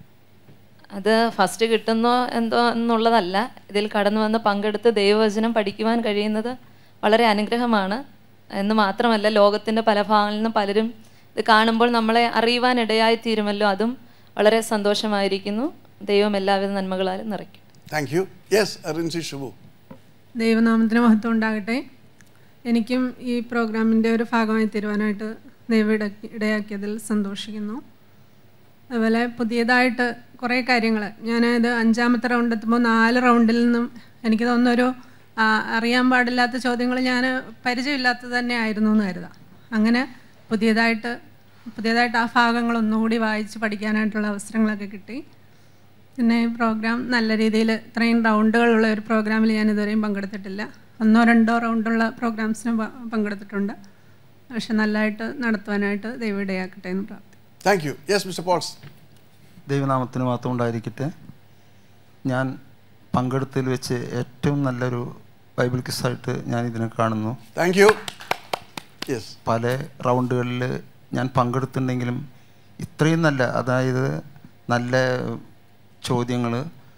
അത് ഫസ്റ്റ് കിട്ടുന്നോ എന്തോ എന്നുള്ളതല്ല ഇതിൽ കടന്നു വന്ന് പങ്കെടുത്ത് ദൈവവചനം പഠിക്കുവാൻ കഴിയുന്നത് വളരെ അനുഗ്രഹമാണ് എന്ന് മാത്രമല്ല ലോകത്തിൻ്റെ പല ഭാഗങ്ങളിൽ നിന്നും പലരും ഇത് കാണുമ്പോൾ നമ്മളെ അറിയുവാൻ ഇടയായി തീരുമല്ലോ അതും വളരെ സന്തോഷമായിരിക്കുന്നു ദൈവം എല്ലാവിധ നന്മകളാലും നിറയ്ക്കും thank you yes Rincy Shibu ദൈവനാമത്തിന് മഹത്വം ഉണ്ടാകട്ടെ എനിക്കും ഈ പ്രോഗ്രാമിൻ്റെ ഒരു ഭാഗമായി തീരുവാനായിട്ട് ദൈവം ഇട ഇടയാക്കിയതിൽ സന്തോഷിക്കുന്നു അതുപോലെ പുതിയതായിട്ട് കുറേ കാര്യങ്ങൾ ഞാൻ ഇത് അഞ്ചാമത്തെ റൗണ്ട് എത്തുമ്പോൾ നാല് റൗണ്ടിൽ നിന്നും എനിക്ക് തോന്നുന്നു ഒരു ആ, അറിയാൻ പാടില്ലാത്ത ചോദ്യങ്ങൾ ഞാൻ പരിചയമില്ലാത്തത് തന്നെ ആയിരുന്നു എന്ന് കരുതാം അങ്ങനെ പുതിയതായിട്ട് പുതിയതായിട്ട് ആ ഭാഗങ്ങൾ ഒന്നുകൂടി വായിച്ച് പഠിക്കാനായിട്ടുള്ള അവസരങ്ങളൊക്കെ കിട്ടി പിന്നെ ഈ പ്രോഗ്രാം നല്ല രീതിയിൽ ഇത്രയും റൗണ്ടുകളുള്ള ഒരു പ്രോഗ്രാമിൽ ഞാൻ ഇതുവരെയും പങ്കെടുത്തിട്ടില്ല ഒന്നോ രണ്ടോ റൗണ്ടുള്ള പ്രോഗ്രാംസിന് പ- പങ്കെടുത്തിട്ടുണ്ട് പക്ഷെ നല്ലതായിട്ട് നടത്തുവാനായിട്ട് ദൈവം ഇടയാക്കട്ടെ എന്ന് പ്രാർത്ഥിക്കുന്നു thank you yes mister Pauls ദൈവനാമത്തിന് മാത്രം ഉണ്ടായിരിക്കട്ടെ ഞാൻ പങ്കെടുത്തതിൽ വെച്ച് ഏറ്റവും നല്ലൊരു ബൈബിൾ കിസ്സായിട്ട് ഞാൻ ഇതിനെ കാണുന്നു താങ്ക് യു യെസ് പല റൗണ്ടുകളിൽ ഞാൻ പങ്കെടുത്തിട്ടുണ്ടെങ്കിലും ഇത്രയും നല്ല അതായത് നല്ല ചോദ്യങ്ങൾ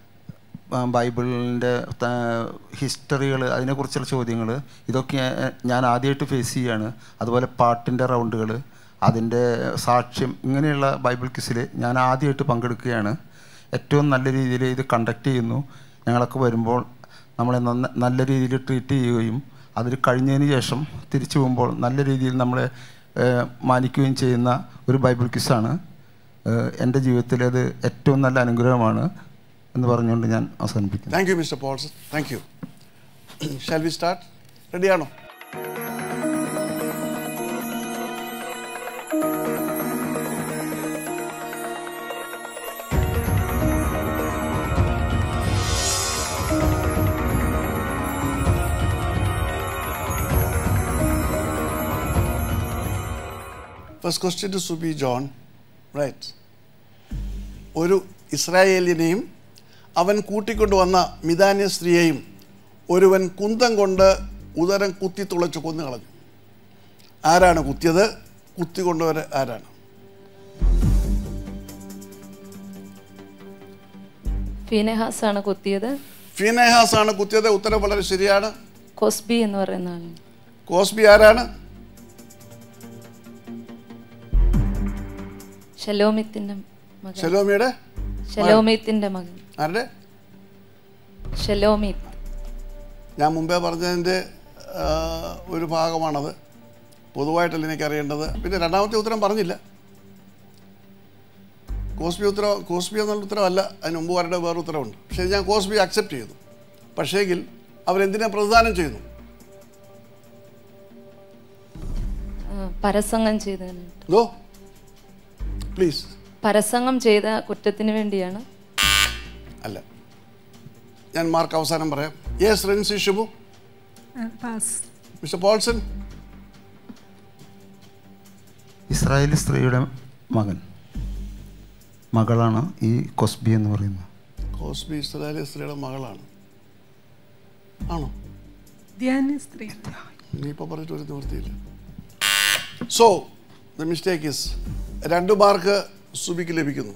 ബൈബിളിൻ്റെ ഹിസ്റ്ററികൾ അതിനെക്കുറിച്ചുള്ള ചോദ്യങ്ങൾ ഇതൊക്കെ ഞാൻ- ഞാൻ ആദ്യമായിട്ട് ഫേസ് ചെയ്യുകയാണ് അതുപോലെ പാട്ടിൻ്റെ റൗണ്ടുകൾ അതിൻ്റെ സാക്ഷ്യം ഇങ്ങനെയുള്ള ബൈബിൾ ക്വിസിൽ ഞാൻ ആദ്യമായിട്ട് പങ്കെടുക്കുകയാണ് ഏറ്റവും നല്ല രീതിയിൽ ഇത് കണ്ടക്ട് ചെയ്യുന്നു ഞങ്ങളൊക്കെ വരുമ്പോൾ നമ്മളെ നന്ന നല്ല രീതിയിൽ ട്രീറ്റ് ചെയ്യുകയും അതിൽ കഴിഞ്ഞതിന് ശേഷം തിരിച്ചു പോകുമ്പോൾ നല്ല രീതിയിൽ നമ്മളെ ഏഹ്, മാനിക്കുകയും ചെയ്യുന്ന ഒരു ബൈബിൾ ക്വിസാണ് ഏഹ്, എൻ്റെ ജീവിതത്തിൽ അത് ഏറ്റവും നല്ല അനുഗ്രഹമാണ് എന്ന് പറഞ്ഞുകൊണ്ട് ഞാൻ അവസാനിപ്പിക്കുന്നു thank you mister Pauls thank you shall we start റെഡിയാണോ first question to Subi John right ഒരു ഇസ്രായേലിനെയും അവൻ കൂട്ടിക്കൊണ്ടുവന്ന മിതാന്യ സ്ത്രീയെയും ഒരുവൻ കുന്തം കൊണ്ട് ഉദരം കുത്തി തുളച്ച് കൊന്നു കളഞ്ഞു ആരാണ് കുത്തിയത് കുത്തി കൊണ്ടുവര ആരാണ് ഫീനെഹാസ് ആണ് കുത്തിയത് ഫീനഹാസ് ആണ് കുത്തിയത് ഉത്തരം വളരെ ശരിയാണ് കോസ്ബി എന്ന് പറയുന്ന ആളാണ് കോസ്ബി ആരാണ് ഷലോമിത്തിന്റെ മകൻ ഷെലോമിയുടെ ഷലോമീത്തിന്റെ മകൻ ആരുടെ ഷലോമീത്ത് ഞാൻ മുമ്പേ പറഞ്ഞതിൻ്റെ ആ, ഒരു ഭാഗമാണത് പൊതുവായിട്ടല്ല എനിക്ക് അറിയേണ്ടത് പിന്നെ രണ്ടാമത്തെ ഉത്തരം പറഞ്ഞില്ല കോസ്ബി ഉത്തരം കോസ്ബി എന്നുള്ള ഉത്തരവല്ല അതിന് മുമ്പ് വരേണ്ട വേറെ ഉത്തരവുണ്ട് പക്ഷേ ഞാൻ കോസ്ബി അക്സെപ്റ്റ് ചെയ്തു പക്ഷേങ്കിൽ അവരെന്തിനെ പ്രതിദാനം ചെയ്യുന്നു ആ, പരസംഗം ചെയ്തതിനായിട്ട് ഗോ പ്ലീസ് പരസംഗം ചെയ്ത കുറ്റത്തിന് വേണ്ടിയാണ് അല്ല ഞാൻ മാർക്ക് അവസാനം പറയാം yes Rency Shibu pass mister Paulson ഇസ്രായേലി സ്ത്രീയുടെ മകൻ മകളാണ് ഈ കൊസ്ബി എന്ന് പറയുന്നത് കോസ്ബി ഇസ്രായേലി സ്ത്രീയുടെ മകളാണ് ആണോ ധ്യാന സ്ത്രീ ഇനിയിപ്പോൾ പറഞ്ഞിട്ട് ഒരു നിവൃത്തിയില്ല സോ ദ മിസ്റ്റേക്ക് ഇസ് രണ്ട് മാർക്ക് സുബിക്ക് ലഭിക്കുന്നു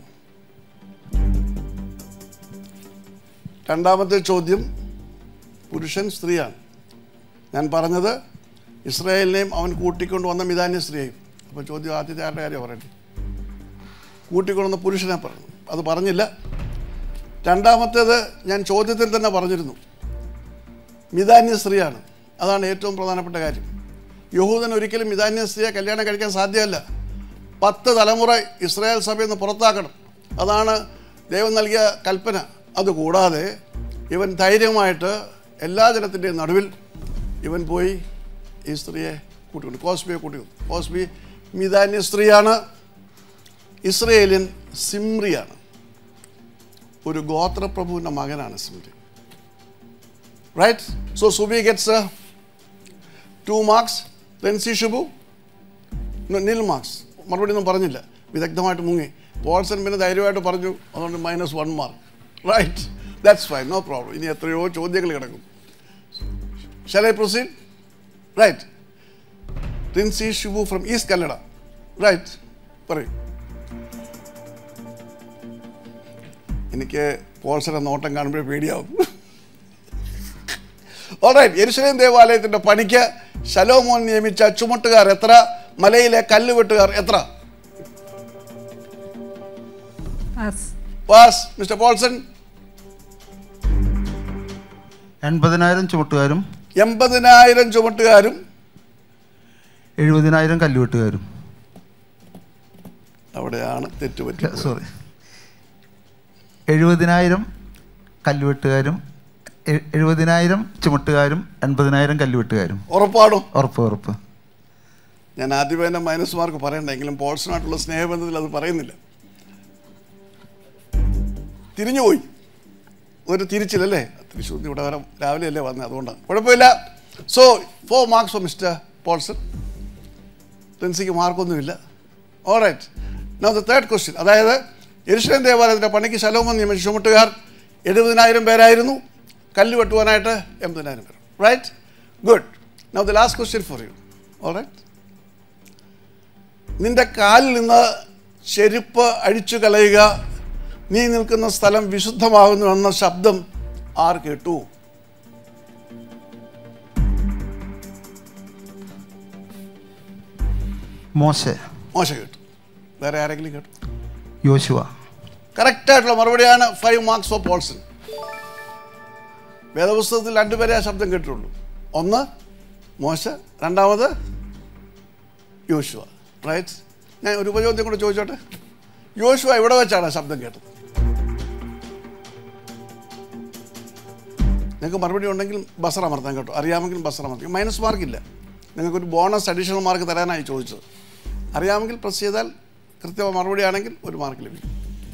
രണ്ടാമത്തെ ചോദ്യം പുരുഷൻ സ്ത്രീയാണ് ഞാൻ പറഞ്ഞത് ഇസ്രായേലിനെയും അവൻ കൂട്ടിക്കൊണ്ട് വന്ന മിതാന്യ സ്ത്രീയെയും അപ്പോൾ ചോദ്യം ആദ്യത്തെ ആരുടെ കാര്യം പറയട്ടെ കൂട്ടിക്കൊണ്ടുവന്ന പുരുഷനെ പറഞ്ഞു അത് പറഞ്ഞില്ല രണ്ടാമത്തേത് ഞാൻ ചോദ്യത്തിൽ തന്നെ പറഞ്ഞിരുന്നു മിതാന്യ സ്ത്രീയാണ് അതാണ് ഏറ്റവും പ്രധാനപ്പെട്ട കാര്യം യഹൂദൻ ഒരിക്കലും മിതാന്യ സ്ത്രീയെ കല്യാണം കഴിക്കാൻ സാധ്യമല്ല പത്ത് തലമുറ ഇസ്രായേൽ സഭയിൽ നിന്ന് പുറത്താക്കണം അതാണ് ദൈവം നൽകിയ കൽപ്പന അതുകൂടാതെ ഇവൻ ധൈര്യമായിട്ട് എല്ലാ ജനത്തിൻ്റെയും നടുവിൽ ഇവൻ പോയി ഈ സ്ത്രീയെ കൂട്ടിക്കൊണ്ട് കോസ്ബിയെ കൂട്ടിക്കൊണ്ടു കോസ്ബി മിതാന്യ സ്ത്രീയാണ് ഇസ്രയേലിയൻ സിമ്രിയാണ് ഒരു ഗോത്രപ്രഭുവിൻ്റെ മകനാണ് Zimri right so Subi gets two marks Rensi Shibu nil marks മറുപടി ഒന്നും പറഞ്ഞില്ല വിദഗ്ധമായിട്ട് മുങ്ങി പോൾസൺ പിന്നെ ധൈര്യമായിട്ട് പറഞ്ഞു അതുകൊണ്ട് minus one mark right that's fine no problem ഇനി എത്രയോ ചോദ്യങ്ങൾ കിടക്കും shall I proceed right Rinsi Shibu from east Kannada right പറയൂ എനിക്ക് പോൾസറെ നോട്ടം കാണുമ്പോഴേ പേടിയാവും ഓൾറൈറ്റ് യെരുശലേം ദേവാലയത്തിന്റെ പണിക്ക് ശലോമോൻ നിയമിച്ച ചുമട്ടുകാർ എത്ര മലയിലെ കല്ലുവെട്ടുകാർ എത്ര പാസ് പാസ് മിസ്റ്റർ പോൾസൺ എൺപതിനായിരം ചുമട്ടുകാരും എൺപതിനായിരം ചുമട്ടുകാരും എഴുപതിനായിരം കല്ലുവെട്ടുകാരും അവിടെയാണ് തെറ്റുപറ്റി സോറി എഴുപതിനായിരം കല്ലുവെട്ടുകാരും എ- എഴുപതിനായിരം ചുമട്ടുകാരും എൺപതിനായിരം കല്ലുവെട്ടുകാരും ഉറപ്പാണോ ഉറപ്പ് ഉറപ്പ് ഞാൻ ആദ്യമേ തന്നെ മൈനസ് മാർക്ക് പറയണ്ടെങ്കിലും പോൾസണായിട്ടുള്ള സ്നേഹബന്ധത്തിൽ അത് പറയുന്നില്ല തിരിഞ്ഞുപോയി ഒരു തിരിച്ചില്ലല്ലേ തൃശ്ശൂർ ഇവിടെ വരെ രാവിലെ അല്ലേ വന്നത് അതുകൊണ്ടാണ് കുഴപ്പമില്ല so four marks for mister Paulson പ്രിൻസിക്ക് മാർക്കൊന്നുമില്ല alright now the third question അതായത് എരുഷലേം ദേവാലയത്തിൻ്റെ പണിക്ക് ശലോമം നിയമിച്ച ചുമട്ടുകാർ എഴുപതിനായിരം പേരായിരുന്നു കല്ല് വെട്ടുവാനായിട്ട് എൺപതിനായിരം പേർ right good now the last question for you alright നിന്റെ കാലിൽ നിന്ന് ചെരുപ്പ് അഴിച്ചു കളയുക നീ നിൽക്കുന്ന സ്ഥലം വിശുദ്ധമാകുന്നു എന്ന ശബ്ദം ആർ കേട്ടു മോശ മോശ കേട്ടു വേറെ ആരെങ്കിലും കേട്ടു യോശുവ കറക്റ്റായിട്ടുള്ള മറുപടിയാണ് ഫൈവ് മാർക്സ് ഓഫ് പോൾസൺ വേദപുസ്തകത്തിൽ രണ്ടുപേരെ ആ ശബ്ദം കേട്ടിട്ടുള്ളൂ ഒന്ന് മോശ രണ്ടാമത് യോശുവ റൈറ്റ് ഞാൻ ഒരു ഉപചോദ്യം കൂടെ ചോദിച്ചോട്ടെ യോശുവ ഇവിടെ വെച്ചാണ് ആ ശബ്ദം കേട്ടത് നിങ്ങൾക്ക് മറുപടി ഉണ്ടെങ്കിൽ ബസർ അമർത്താൻ കേട്ടോ അറിയാമെങ്കിൽ ബസർ അമർത്തി മൈനസ് മാർക്കില്ല നിങ്ങൾക്കൊരു ബോണസ് അഡീഷണൽ മാർക്ക് തരാനായി ചോദിച്ചത് അറിയാമെങ്കിൽ പ്രസ് ചെയ്താൽ കൃത്യമായ മറുപടി ആണെങ്കിൽ ഒരു മാർക്ക് ലഭിക്കും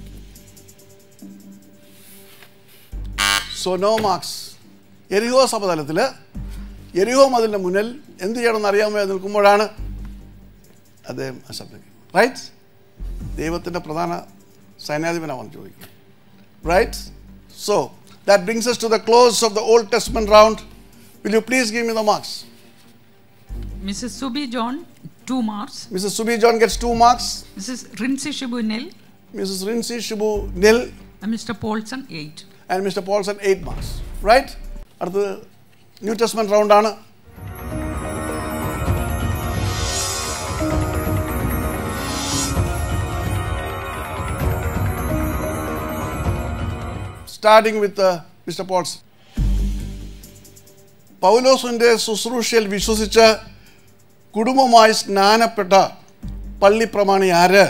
സോ നോ മാർക്സ് എരിഹോ സമതലത്തിൽ എരിഹോ മതിലിൻ്റെ മുന്നിൽ എന്ത് ചെയ്യണമെന്ന് അറിയാമോ നിൽക്കുമ്പോഴാണ് അദ്ദേഹം ആ ശബ്ദം റൈറ്റ് ദൈവത്തിൻ്റെ പ്രധാന സൈന്യാധിപനാണെന്ന് ചോദിക്കുന്നത് right so that brings us to the close of the Old Testament round. Will you please give me the marks? Mrs. Subi John, two marks. Mrs. Subi John gets two marks. Mrs. Rinsi Shibu nil. Mrs. Rinsi Shibu nil. And Mr. Paulson eight. And Mr. Paulson eight marks. Right? അടുത്തത് new testament റൗണ്ടാണ് starting with mister Pauls പൗലോസിന്റെ ശുശ്രൂഷയിൽ വിശ്വസിച്ച് കുടുംബമായി സ്നാനപ്പെട്ട പള്ളിപ്രമാണി ആര്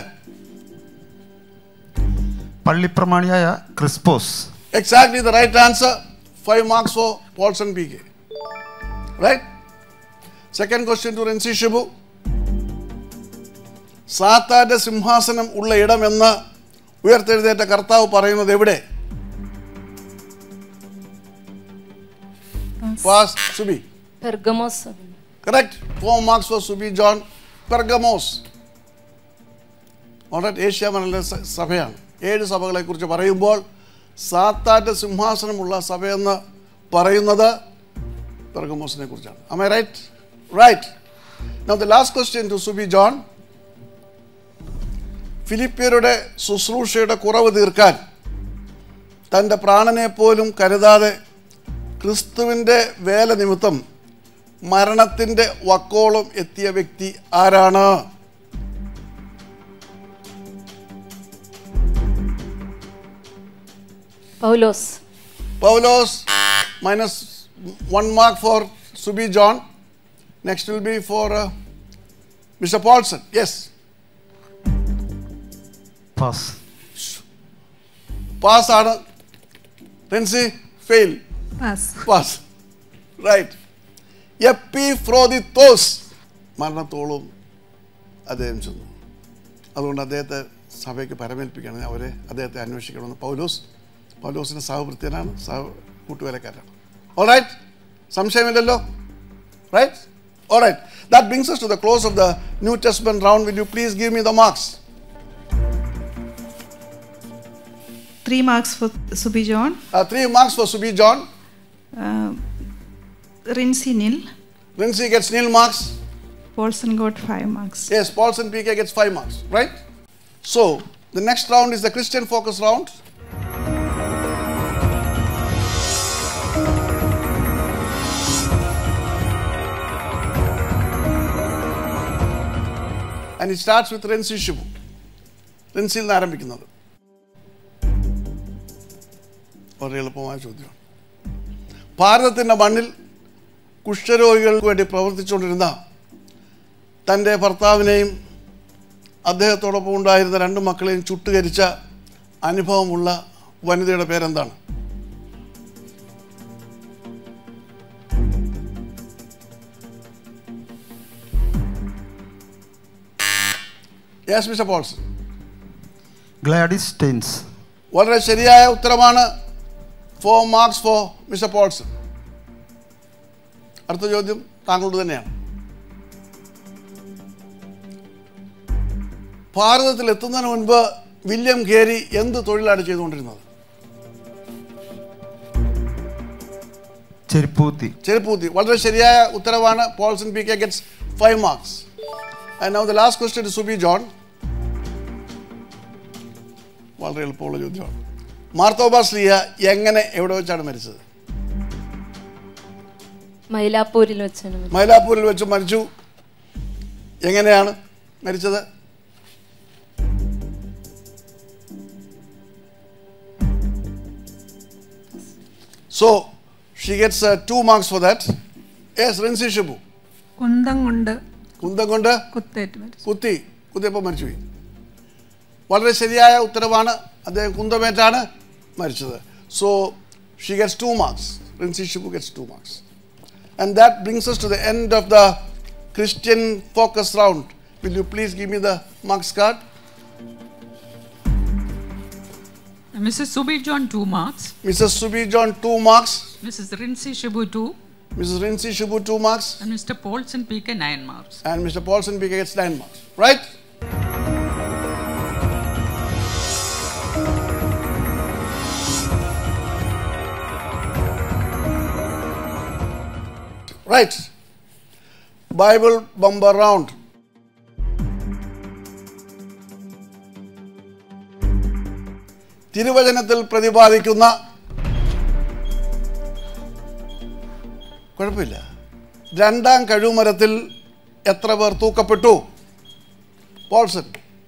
പള്ളിപ്രമാണിയായ Crispus Exactly the right answer. Five marks for Paulson PK. Right? Second question to Rensi Shibu. സാത്താന്റെ സിംഹാസനം ഉള്ള ഇടമെന്ന് ഉയർത്തെഴുന്നേറ്റ കർത്താവ് പറയുന്നത് എവിടെ പാസ് സുബി പെർഗമോസ് correct four marks for Subi John പെർഗമോസ് ഓൾറൈറ്റ് ഏഷ്യ മനലിലെ സ- സഭയാണ് ഏഴ് സഭകളെക്കുറിച്ച് പറയുമ്പോൾ സാത്താൻ്റെ സിംഹാസനമുള്ള സഭയെന്ന് പറയുന്നത് പെർഗമോസിനെ കുറിച്ചാണ് അമേ right right now the last question to Subi John ഫിലിപ്പിയരുടെ ശുശ്രൂഷയുടെ കുറവ് തീർക്കാൻ തൻ്റെ പ്രാണനെ പോലും കരുതാതെ ക്രിസ്തുവിൻ്റെ വേല നിമിത്തം മരണത്തിൻ്റെ വക്കോളം എത്തിയ വ്യക്തി ആരാണ് പൗലോസ് പൗലോസ് minus one mark for Subi John. Next will be for uh, Mr. Paulson. Yes, pass pass ആണ് Renzi, fail. Pass Pass. Right. എപ്പിഫ്രോദിത്തോസ് മരണത്തോളം അദ്ദേഹം ചെന്നു അതുകൊണ്ട് അദ്ദേഹത്തെ സഭയ്ക്ക് പരമേൽപ്പിക്കുകയാണ് അവരെ അദ്ദേഹത്തെ അന്വേഷിക്കണമെന്ന് പൗലോസ് പൗലോസിൻ്റെ സഹവൃത്യനാണ് സഹ കൂട്ടുവേലക്കാരനാണ് ഓൾറൈറ്റ് സംശയമില്ലല്ലോ right alright that brings us to the close of the New Testament round. Will you please give me the marks? Three marks for Subi John. Uh, three marks for Subi John. Uh, Rinsi Nil. Lindsay gets nil marks. Paulson got five marks. Yes, Paulson PK gets five marks, right? So, the next round is the Christian focus round. And it starts with Rensi Shibu. റിൻസിയിൽ നിന്ന് ആരംഭിക്കുന്നത് വളരെ എളുപ്പമായ ചോദ്യമാണ് ഭാരതത്തിൻ്റെ മണ്ണിൽ കുഷ്ഠരോഗികൾക്ക് വേണ്ടി പ്രവർത്തിച്ചുകൊണ്ടിരുന്ന തൻ്റെ ഭർത്താവിനെയും അദ്ദേഹത്തോടൊപ്പം ഉണ്ടായിരുന്ന രണ്ട് മക്കളെയും ചുട്ടുകരിച്ച അനുഭവമുള്ള വനിതയുടെ പേരെന്താണ് yes mister Paulson Gladys Staines വളരെ ശരിയായ ഉത്തരമാണ് four marks for mister Paulson അടുത്ത ചോദ്യം താങ്കളോട് തന്നെയാണ് ഭാരതത്തിൽ എത്തുന്നതിന് മുൻപ് വില്യം ഗേരി എന്ത് തൊഴിലാണ് ചെയ്തുകൊണ്ടിരുന്നത് ചെരുപ്പൂത്തി ചെരുപ്പൂത്തി വളരെ ശരിയായ ഉത്തരവാണ് Paulson P K gets five marks and now the last question Subi John വളരെ എളുപ്പമുള്ള ചോദ്യമാണ് മാർത്തോബാസ് ലിയ എങ്ങനെ എവിടെ വെച്ചാണ് മരിച്ചത് മൈലാപ്പൂരിൽ വെച്ചാണ് മരിച്ചത്. മൈലാപ്പൂരിൽ വെച്ച് മരിച്ചു എങ്ങനെയാണ് മരിച്ചത് so she gets two marks for that yes Rincy Shibu കുന്തം കൊണ്ട് കുന്തം കൊണ്ട് കുത്തേറ്റ് മരിച്ചു കുത്തി കുത്തിയപ്പോൾ മരിച്ചുപോയി വളരെ ശരിയായ ഉത്തരവാണ് അദ്ദേഹം കുന്തമേറ്റാണ് മരിച്ചത് so she gets two marks Rinsi Shibu gets two marks and that brings us to the end of the Christian focus round will you please give me the marks card Mrs. Subi John, 2 marks. Mrs Subi John two marks Mrs. Rinsi Shibu, 2. Mrs Rinsi Shibu two marks And Mr. Paulson PK, 9 marks. And mister Paulson P gets nine marks right Right. Bible bumper round. തിരുവചനത്തിൽ പ്രതിപാദിക്കുന്ന കുഴപ്പമില്ല രണ്ടാം കഴുമരത്തിൽ എത്ര പേർ തൂക്കപ്പെട്ടു പോൾസൺ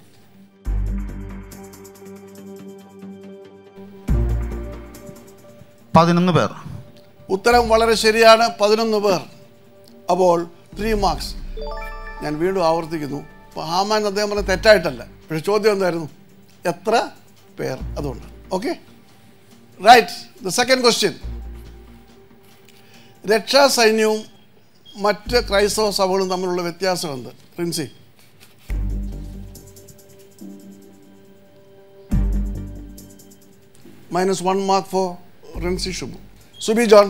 പതിനൊന്ന് പേർ ഉത്തരം വളരെ ശരിയാണ് പതിനൊന്ന് പേർ അപ്പോൾ ത്രീ മാർക്സ് ഞാൻ വീണ്ടും ആവർത്തിക്കുന്നു അപ്പോൾ ഹാമാൻ അദ്ദേഹം പറഞ്ഞ തെറ്റായിട്ടല്ല പക്ഷെ ചോദ്യം എന്തായിരുന്നു എത്ര പേർ അതുകൊണ്ട് okay right the second question രക്ഷാസൈന്യവും മറ്റ് ക്രൈസ്തവ സഭകളും തമ്മിലുള്ള വ്യത്യാസം എന്ത് Princy minus one mark for Rinsi Shubu Subi John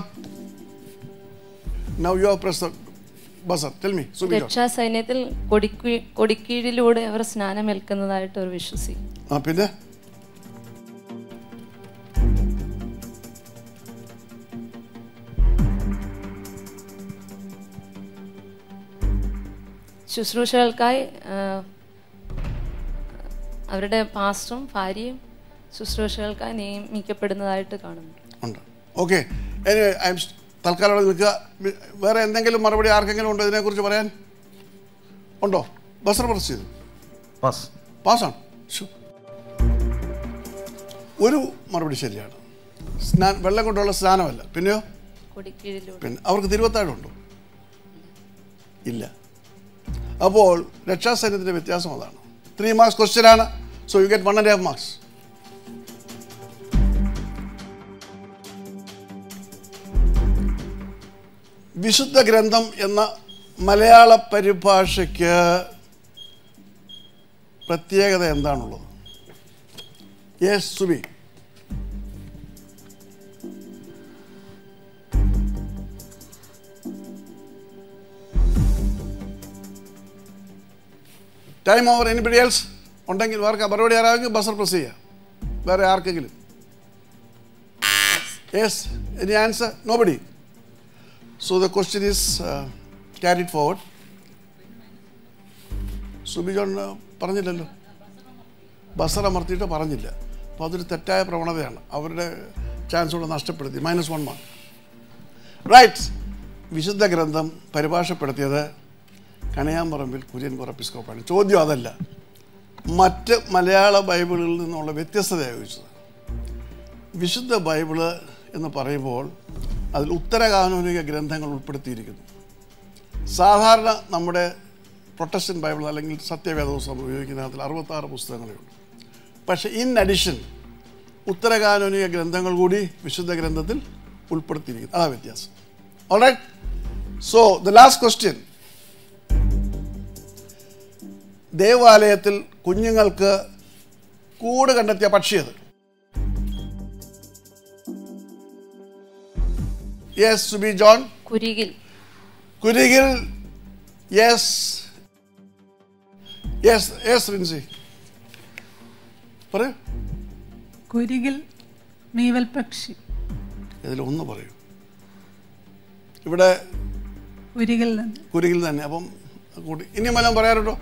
now you are press buzzer tell me Subi John രക്ഷാ സൈന്യത്തിൽ കൊടിക്കീ കൊടിക്കീഴിലൂടെ അവർ സ്നാനമേൽക്കുന്നതായിട്ട് അവർ വിശ്വസിക്കും ആ പിന്നെ ശുശ്രൂഷകൾക്കായി ആ, അവരുടെ പാസ്റ്ററും ഭാര്യയും ശുശ്രൂഷകൾക്കായി നിയമിക്കപ്പെടുന്നതായിട്ട് കാണുന്നു ഉണ്ട് ഓക്കെ ഐ എം തൽക്കാലം അവിടെ നിൽക്കുക വേ- വേറെ എന്തെങ്കിലും മറുപടി ആർക്കെങ്കിലും ഉണ്ടോ ഇതിനെക്കുറിച്ച് പറയാൻ ഉണ്ടോ ബസർ പ്രസ് ചെയ്തു പാസ് പാസ്സാണ് ശ്ശോ. ഒരു മറുപടി ശരിയാണ് സ്നാ വെള്ളം കൊണ്ടുള്ള സ്നാനമല്ല പിന്നെയോ കൊടിക്കീഴിലൂടെ പിന്നെ അവർക്ക് തിരുവത്താഴുണ്ടോ ഇല്ല അപ്പോൾ രക്ഷാസൈന്യത്തിൻ്റെ വ്യത്യാസം അതാണ് ത്രീ മാർക്സ് ക്വസ്റ്റ്യൻ ആണ് so you get one and half marks വിശുദ്ധ ഗ്രന്ഥം എന്ന മലയാള പരിഭാഷയ്ക്ക് പ്രത്യേകത എന്താണുള്ളത് yes Subi time over anybody else ഉണ്ടെങ്കിൽ വേറെ മറുപടി ആരാമെങ്കിൽ ബസർ പ്രസ് ചെയ്യുക വേറെ ആർക്കെങ്കിലും yes any answer nobody so the question is carried forward Subi John uh, പറഞ്ഞില്ലല്ലോ ബസർ അമർത്തിയിട്ട് പറഞ്ഞില്ല അപ്പോൾ അതൊരു തെറ്റായ പ്രവണതയാണ് അവരുടെ ചാൻസ് കൂടെ നഷ്ടപ്പെടുത്തി മൈനസ് വൺ മാർക്ക് റൈറ്റ് വിശുദ്ധ ഗ്രന്ഥം പരിഭാഷപ്പെടുത്തിയത് കണിയാമ്പറമ്പിൽ കുര്യൻ പുറപ്പിസ്കോപ്പാണ് ചോദ്യം അതല്ല മറ്റ് മലയാള ബൈബിളുകളിൽ നിന്നുള്ള വ്യത്യസ്തതയാണ് ചോദിച്ചത് വിശുദ്ധ ബൈബിള് എന്ന് പറയുമ്പോൾ അതിൽ ഉത്തരകാനൂനിക ഗ്രന്ഥങ്ങൾ ഉൾപ്പെടുത്തിയിരിക്കുന്നു സാധാരണ നമ്മുടെ പ്രൊട്ടസ്റ്റൻ ബൈബിൾ അല്ലെങ്കിൽ സത്യവേദോത്സവം ഉപയോഗിക്കുന്ന അതിൽ അറുപത്താറ് പുസ്തകങ്ങളേ ഉള്ളൂ പക്ഷേ ഇൻ അഡിഷൻ ഉത്തരകാനൂനിക ഗ്രന്ഥങ്ങൾ കൂടി വിശുദ്ധ ഗ്രന്ഥത്തിൽ ഉൾപ്പെടുത്തിയിരിക്കുന്നു അതാ വ്യത്യാസം alright so the last question ദേവാലയത്തിൽ കുഞ്ഞുങ്ങൾക്ക് കൂട് കണ്ടെത്തിയ പക്ഷിയത് യെസ് സുബി ജോൺ കുരികിൽ കുരികിൽ യെസ് യെസ് യെസ് റിൻസി പറയൂ കുരികിൽ മീവൽ പക്ഷി ഇതിൽ ഒന്ന് പറയൂ ഇവിടെ കുരികിൽ നിന്ന് കുരികിൽ തന്നെ അപ്പം കൂടി ഇനി വല്ലതും പറയാറുണ്ടോ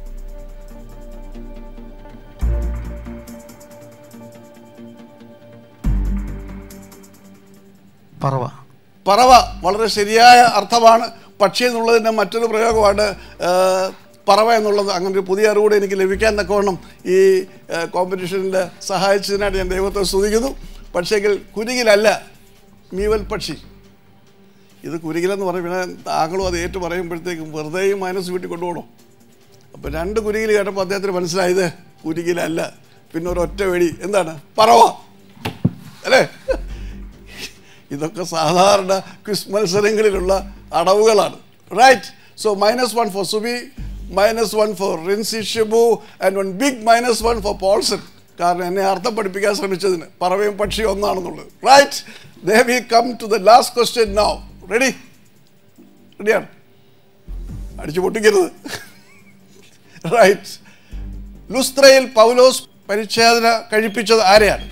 പറവ പറവ വളരെ ശരിയായ അർത്ഥമാണ് പക്ഷി എന്നുള്ളതിൻ്റെ മറ്റൊരു പ്രയോഗമാണ് ആ, പറവ എന്നുള്ളത് അങ്ങനെ ഒരു പുതിയ അറിവ് കൂടി എനിക്ക് ലഭിക്കാൻ തക്കവണ്ണം ഈ കോമ്പറ്റീഷനിൽ സഹായിച്ചതിനായിട്ട് ഞാൻ ദൈവത്തെ സ്തുതിക്കുന്നു പക്ഷേങ്കിൽ കുരുകിലല്ല മീവൽ പക്ഷി ഇത് കുരുകിലെന്ന് പറയും പിന്നെ താങ്കളും അത് ഏറ്റു പറയുമ്പോഴത്തേക്കും വെറുതെയും മൈനസ് വീട്ടിൽ കൊണ്ടുപോകണോ അപ്പോൾ രണ്ട് കുരുകിൽ കേട്ടപ്പോൾ അദ്ദേഹത്തിന് മനസ്സിലായത് കുരുകിലല്ല പിന്നെ ഒരു ഒറ്റ വെടി എന്താണ് പറവ അല്ലേ ഇതൊക്കെ സാധാരണ ക്വിസ് മത്സരങ്ങളിലുള്ള അടവുകളാണ് right so minus one for Subi minus one for Rinsi Shibu and one big minus one for Paulson കാരണം എന്നെ അർത്ഥം പഠിപ്പിക്കാൻ ശ്രമിച്ചതിന് പറവയും പക്ഷിയും ഒന്നാണെന്നുള്ളത് റൈറ്റ് ദേ we come to the last question now ready റെഡിയാണ് അടിച്ചു പൊട്ടിക്കരുത് റൈറ്റ് ലുസ്ത്രയിൽ പൗലോസ് പരിച്ഛേദന കഴിപ്പിച്ചത് ആരെയാണ്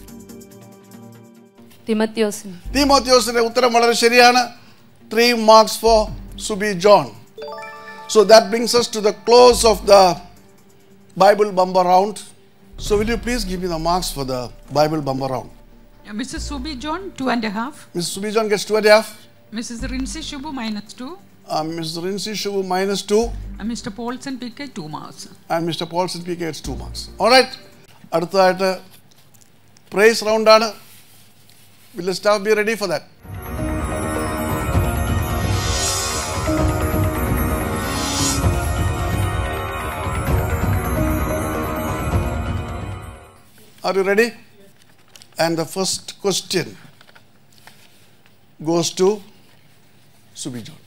തിമത്യോസിന് തീമോത്യോസിന്റെ ഉത്തരം വളരെ ശരിയാണ് three marks for Subi John so that brings us to the close of the Bible bumper round so will you please give me the marks for the Bible bumper round Uh, Mrs. Subi John, two and a half. Miss Subi John gets two and half Mrs. Rinsi Shubu, minus two. Miss Rinsi Shubu minus two And Mr. Paulson PK, two marks. And mister Paulson P gets two marks alright അടുത്തതായിട്ട് prize റൗണ്ടാണ് will staff be ready for that Are you ready? And the first question goes to Subi John.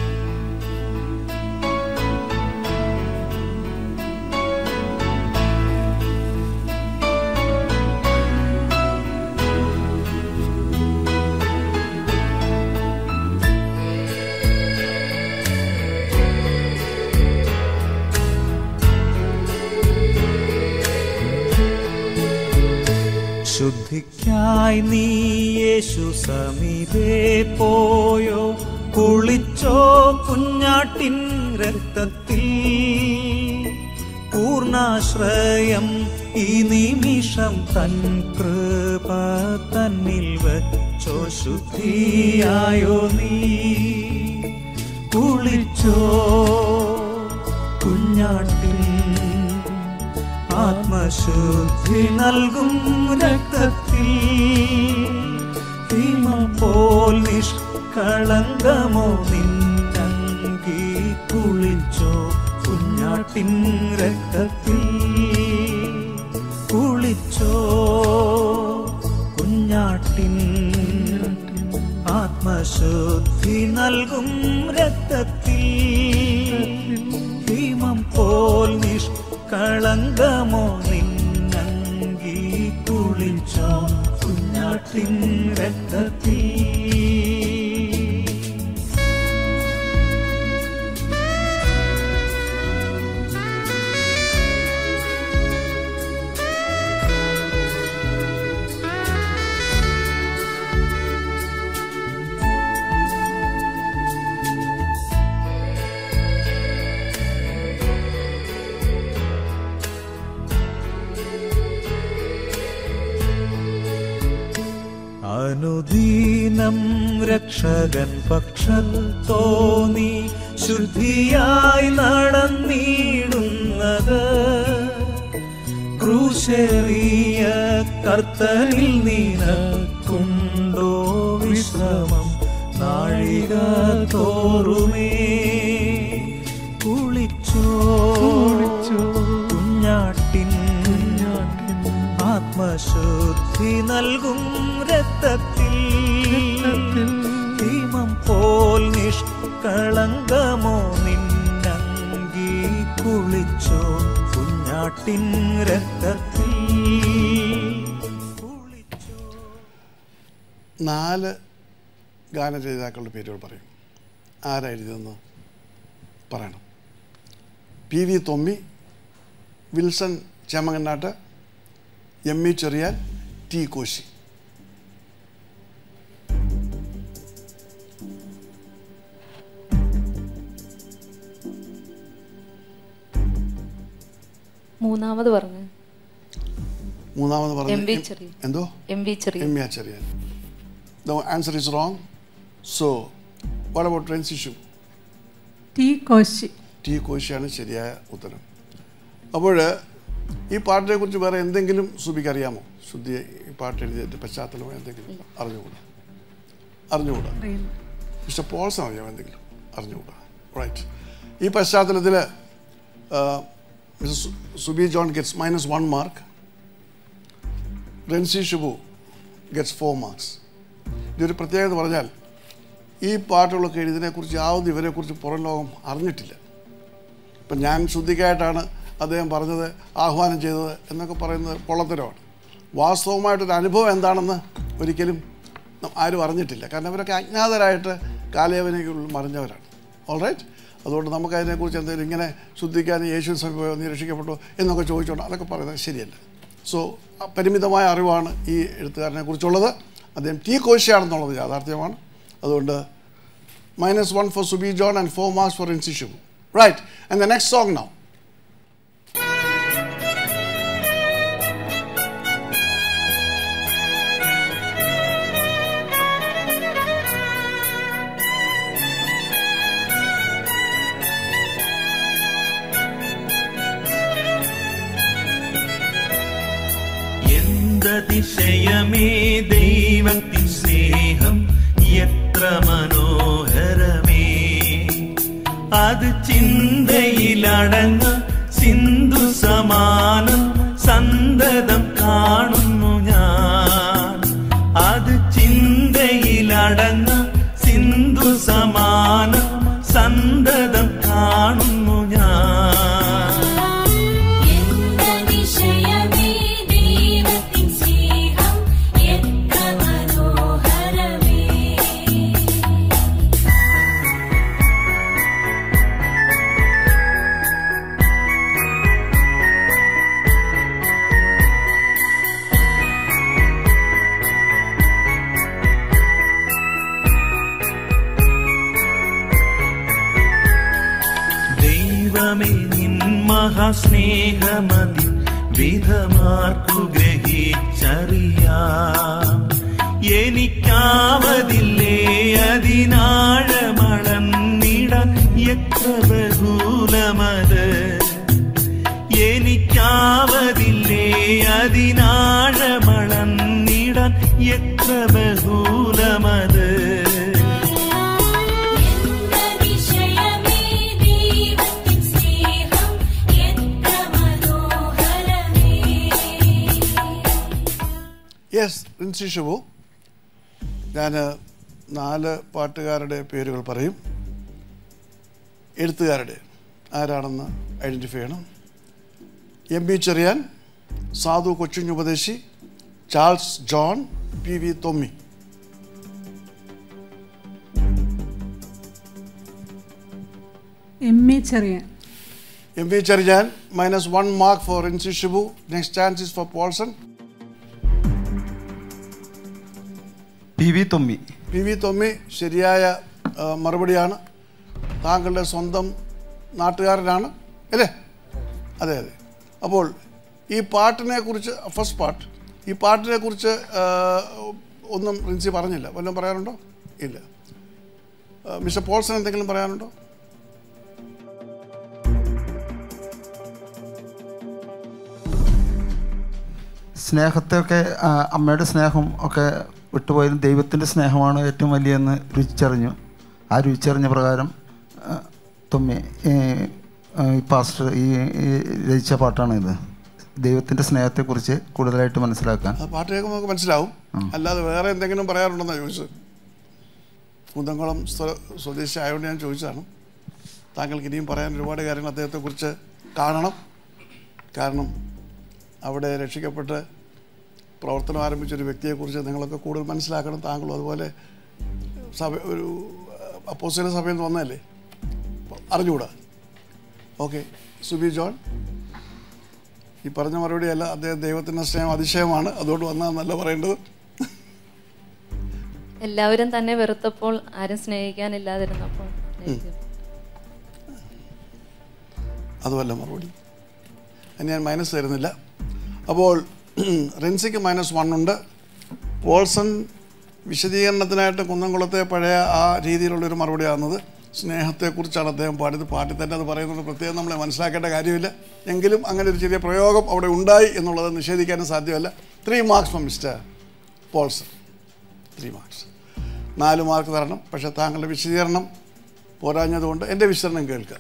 ശുദ്ധിക്കായി നീ യേശു സമീപേ പോയോ കുളിച്ചോ കുഞ്ഞാട്ടിൻ രക്തത്തിൽ പൂർണാശ്രയം ഈ നിമിഷം തൻ കൃപ തന്നിൽ വച്ചോ ശുദ്ധിയായോ നീ കുളിച്ചോ കുഞ്ഞാട്ടിൻ ആത്മശുദ്ധി നൽകും രക്തത്തിൽ ഹിമ പോൽ നിഷ്കളങ്കമോ നിന്നങ്കി കുളിച്ചോ കുഞ്ഞാട്ടിൻ രക്തത്തിൽ കുളിച്ചോ കുഞ്ഞാട്ടിൻ ആത്മശുദ്ധി നൽകും രക്തത്തിൽ ഹിമം പോൽ നിഷ്കളങ്കമോ നിന്നങ്കി കുളിച്ചോ കുഞ്ഞാട്ടിൻ രക്തത്തിൽ അനുദീനം രക്ഷകൻ പക്ഷൽ തോന്നി ശുദ്ധിയായി നടന്നിടുന്നത് ക്രൂശേറിയ കർത്തനിൽ നിനക്കുണ്ടോ വിശ്രമം നാഴിക തോറുമേ കുളിച്ചോ കുഞ്ഞാട്ടിൻ ആത്മശുദ്ധി നൽകും രക്തത്തിൽ ഭീമം പോൽ നിഷ്കളങ്കമോ നിന്നങ്കി കുളിച്ചോ കുഞ്ഞാട്ടിൻ രക്തത്തിൽ കുളിച്ചോ നാല് ഗാനരചയിതാക്കളുടെ പേരുകൾ പറയും ആരാ എഴുതിയതെന്ന് പറയണം P V Thommi Wilson Chemanganatt M E Cheriyan T Koshy മൂന്നാമത് പറഞ്ഞു മൂന്നാമത് എം വി പറഞ്ഞു ചെറിയാൻ. എന്തോ എം വി ചെറിയ M A Cheriyan the answer is wrong so what about ട്രെൻസിഷു ടി കോശി ടി കോശിയാണ് ശരിയായ ഉത്തരം അപ്പോൾ ഈ പാട്ടിനെ കുറിച്ച് വേറെ എന്തെങ്കിലും സുബിക്ക് അറിയാമോ ശുദ്ധി ഈ പാട്ട് എഴുതിയതിൻ്റെ പശ്ചാത്തലമോ എന്തെങ്കിലും അറിഞ്ഞുകൂടാ അറിഞ്ഞുകൂടാ അറിയില്ല മിസ്റ്റർ പോൾസൺ അറിയാമോ എന്തെങ്കിലും അറിഞ്ഞുകൂടാ റൈറ്റ് ഈ പശ്ചാത്തലത്തിൽ mister Subi John gets minus one mark Rensi Shibu gets four marks ഇതൊരു പ്രത്യേകത പറഞ്ഞാൽ ഈ പാട്ടുകളൊക്കെ എഴുതിയതിനെക്കുറിച്ച് യാതൊന്നും ഇവരെക്കുറിച്ച് പുറം ലോകം അറിഞ്ഞിട്ടില്ല ഇപ്പം ഞാൻ ശുദ്ധിക്കായിട്ടാണ് അദ്ദേഹം പറഞ്ഞത് ആഹ്വാനം ചെയ്തത് എന്നൊക്കെ പറയുന്നത് പൊള്ളത്തരമാണ് വാസ്തവമായിട്ടൊരു അനുഭവം എന്താണെന്ന് ഒരിക്കലും ന- ആരും അറിഞ്ഞിട്ടില്ല കാരണം അവരൊക്കെ അജ്ഞാതരായിട്ട് കാലയവനയ്ക്കുള്ളിൽ മറിഞ്ഞവരാണ് ഓൾറൈറ്റ് അതുകൊണ്ട് നമുക്ക് അതിനെക്കുറിച്ച് എന്തെങ്കിലും ഇങ്ങനെ ശുദ്ധിക്കാൻ യേശു സമീപം നീ രക്ഷിക്കപ്പെട്ടു എന്നൊക്കെ ചോദിച്ചോണ്ട് അതൊക്കെ പറയുന്നത് ശരിയല്ല സോ പരിമിതമായ അറിവാണ് ഈ എഴുത്തുകാരനെ കുറിച്ചുള്ളത് അദ്ദേഹം ടി കോശിയാണെന്നുള്ളത് യാഥാർത്ഥ്യമാണ് അതുകൊണ്ട് minus one for Subi John and four marks for Insi Shivu. Right, and the next song now. എന്തതിശയമേ ദൈവത്തിൻ സ്നേഹം എത്ര മനോഹരമേ അത് ചിന്തയിലടങ്ങ സിന്ധു സമാനം സന്തതം കാണുന്നു ഞാൻ അത് ചിന്തയിലടങ്ങ സിന്ധു സമാനം സന്തതം കാണുന്നു ഞാൻ എന്തതിശയമേ ദൈവത്തിൻ സ്നേഹം എത്ര മനോഹരമേ ദൈവമേ നിൻ മഹാസ്നേഹമതി വിധമാർക്കു ഗ്രഹിച്ചറിയാം എനിക്കാവതില്ലേ അതിനാഴമളന്നിടാൻ എത്ര ബഹൂലമത് എനിക്കാവതില്ലേ അതിനാഴമളന്നിടാൻ എത്ര ബഹൂലമത് എന്തതിശയമേ ദൈവത്തിൻ സ്നേഹം എത്ര മനോഹരമേ യെസ് റിൻസി ഷിബു ഞാൻ നാല് പാട്ടുകാരുടെ പേരുകൾ പറയും എഴുത്തുകാരുടെ ആരാണെന്ന് ഐഡൻറ്റിഫൈ ചെയ്യണം എം ബി ചെറിയാൻ സാധു കൊച്ചുഞ്ഞുപദേശി Charles John P V Thommi M A Cheriyan M V Cheriyan minus one mark for N C Shibu next chance is for Paulson P V Thommi P V Thommi ശരിയായ ആ, മറുപടിയാണ് താങ്കളുടെ സ്വന്തം നാട്ടുകാരനാണ് അല്ലേ അതെ അതെ അപ്പോൾ ഈ പാട്ടിനെ കുറിച്ച് ഫസ്റ്റ് പാർട്ട് ഈ പാട്ടിനെ കുറിച്ച് ആ, ഒന്നും റിൻസി പറഞ്ഞില്ല വല്ലതും പറയാനുണ്ടോ ഇല്ല ആ, മിസ്റ്റർ പോൾസൺ എന്തെങ്കിലും പറയാനുണ്ടോ സ്നേഹത്തെയൊക്കെ ആ, അമ്മയുടെ സ്നേഹം ഒക്കെ വിട്ടുപോയാലും ദൈവത്തിൻ്റെ സ്നേഹമാണ് ഏറ്റവും വലിയെന്ന് രുചിച്ചറിഞ്ഞു ആ രുചിച്ചറിഞ്ഞ പ്രകാരം ആ, തൊമ്മി ഈ, ആ, ഈ പാസ്റ്റർ ഈ ഈ രചിച്ച പാട്ടാണ് ഇത് ദൈവത്തിൻ്റെ സ്നേഹത്തെക്കുറിച്ച് കൂടുതലായിട്ട് മനസ്സിലാക്കാൻ ആ പാട്ട് കേൾക്കുമ്പോൾ നമുക്ക് മനസ്സിലാവും അല്ലാതെ വേറെ എന്തെങ്കിലും പറയാറുണ്ടെന്നാണ് ചോദിച്ചത് കുന്തംകുളം സ്വ- സ്വദേശി ആയതുകൊണ്ട് ഞാൻ ചോദിച്ചതാണ് താങ്കൾക്ക് ഇനിയും പറയാൻ ഒരുപാട് കാര്യങ്ങൾ അദ്ദേഹത്തെക്കുറിച്ച് കാണണം കാരണം അവിടെ രക്ഷിക്കപ്പെട്ട് പ്രവർത്തനം ആരംഭിച്ച ഒരു വ്യക്തിയെക്കുറിച്ച് നിങ്ങളൊക്കെ കൂടുതൽ മനസ്സിലാക്കണം താങ്കളും അതുപോലെ സഭ ഒരു അപ്പോസിലെ സഭയിൽ നിന്ന് വന്നതല്ലേ അപ്പോൾ അറിഞ്ഞുകൂടാ ഓക്കെ സുബി ജോൺ ഈ പറഞ്ഞ മറുപടിയല്ല അദ്ദേഹം ദൈവത്തിൻ്റെ സ്നേഹം അതിശയമാണ് അതുകൊണ്ട് വന്നതെന്നല്ല പറയേണ്ടത് എല്ലാവരും തന്നെ വെറുത്തപ്പോൾ ആരും സ്നേഹിക്കാനില്ലാതിരുന്നപ്പോൾ സ്നേഹിച്ചു. അതുമല്ല മറുപടി അത് ഞാൻ മൈനസ് തരുന്നില്ല അപ്പോൾ റിൻസിക്ക് മൈനസ് വൺ ഉണ്ട് പോൾസൺ വിശദീകരണത്തിനായിട്ട് കുന്നംകുളത്തെ പഴയ ആ രീതിയിലുള്ളൊരു മറുപടിയാകുന്നത് സ്നേഹത്തെക്കുറിച്ചാണ് അദ്ദേഹം പാടിയത് പാട്ടിൽ തന്നെ അത് പറയുന്നത് പ്രത്യേകം നമ്മളെ മനസ്സിലാക്കേണ്ട കാര്യമില്ല എങ്കിലും അങ്ങനെ ഒരു ചെറിയ പ്രയോഗം അവിടെ ഉണ്ടായി എന്നുള്ളത് നിഷേധിക്കാനും സാധ്യമല്ല three marks from mister Paulson three marks നാല് മാർക്ക് തരണം പക്ഷേ താങ്കളുടെ വിശദീകരണം പോരാഞ്ഞതുകൊണ്ട് എൻ്റെ വിശദീകരണം കേൾക്കുക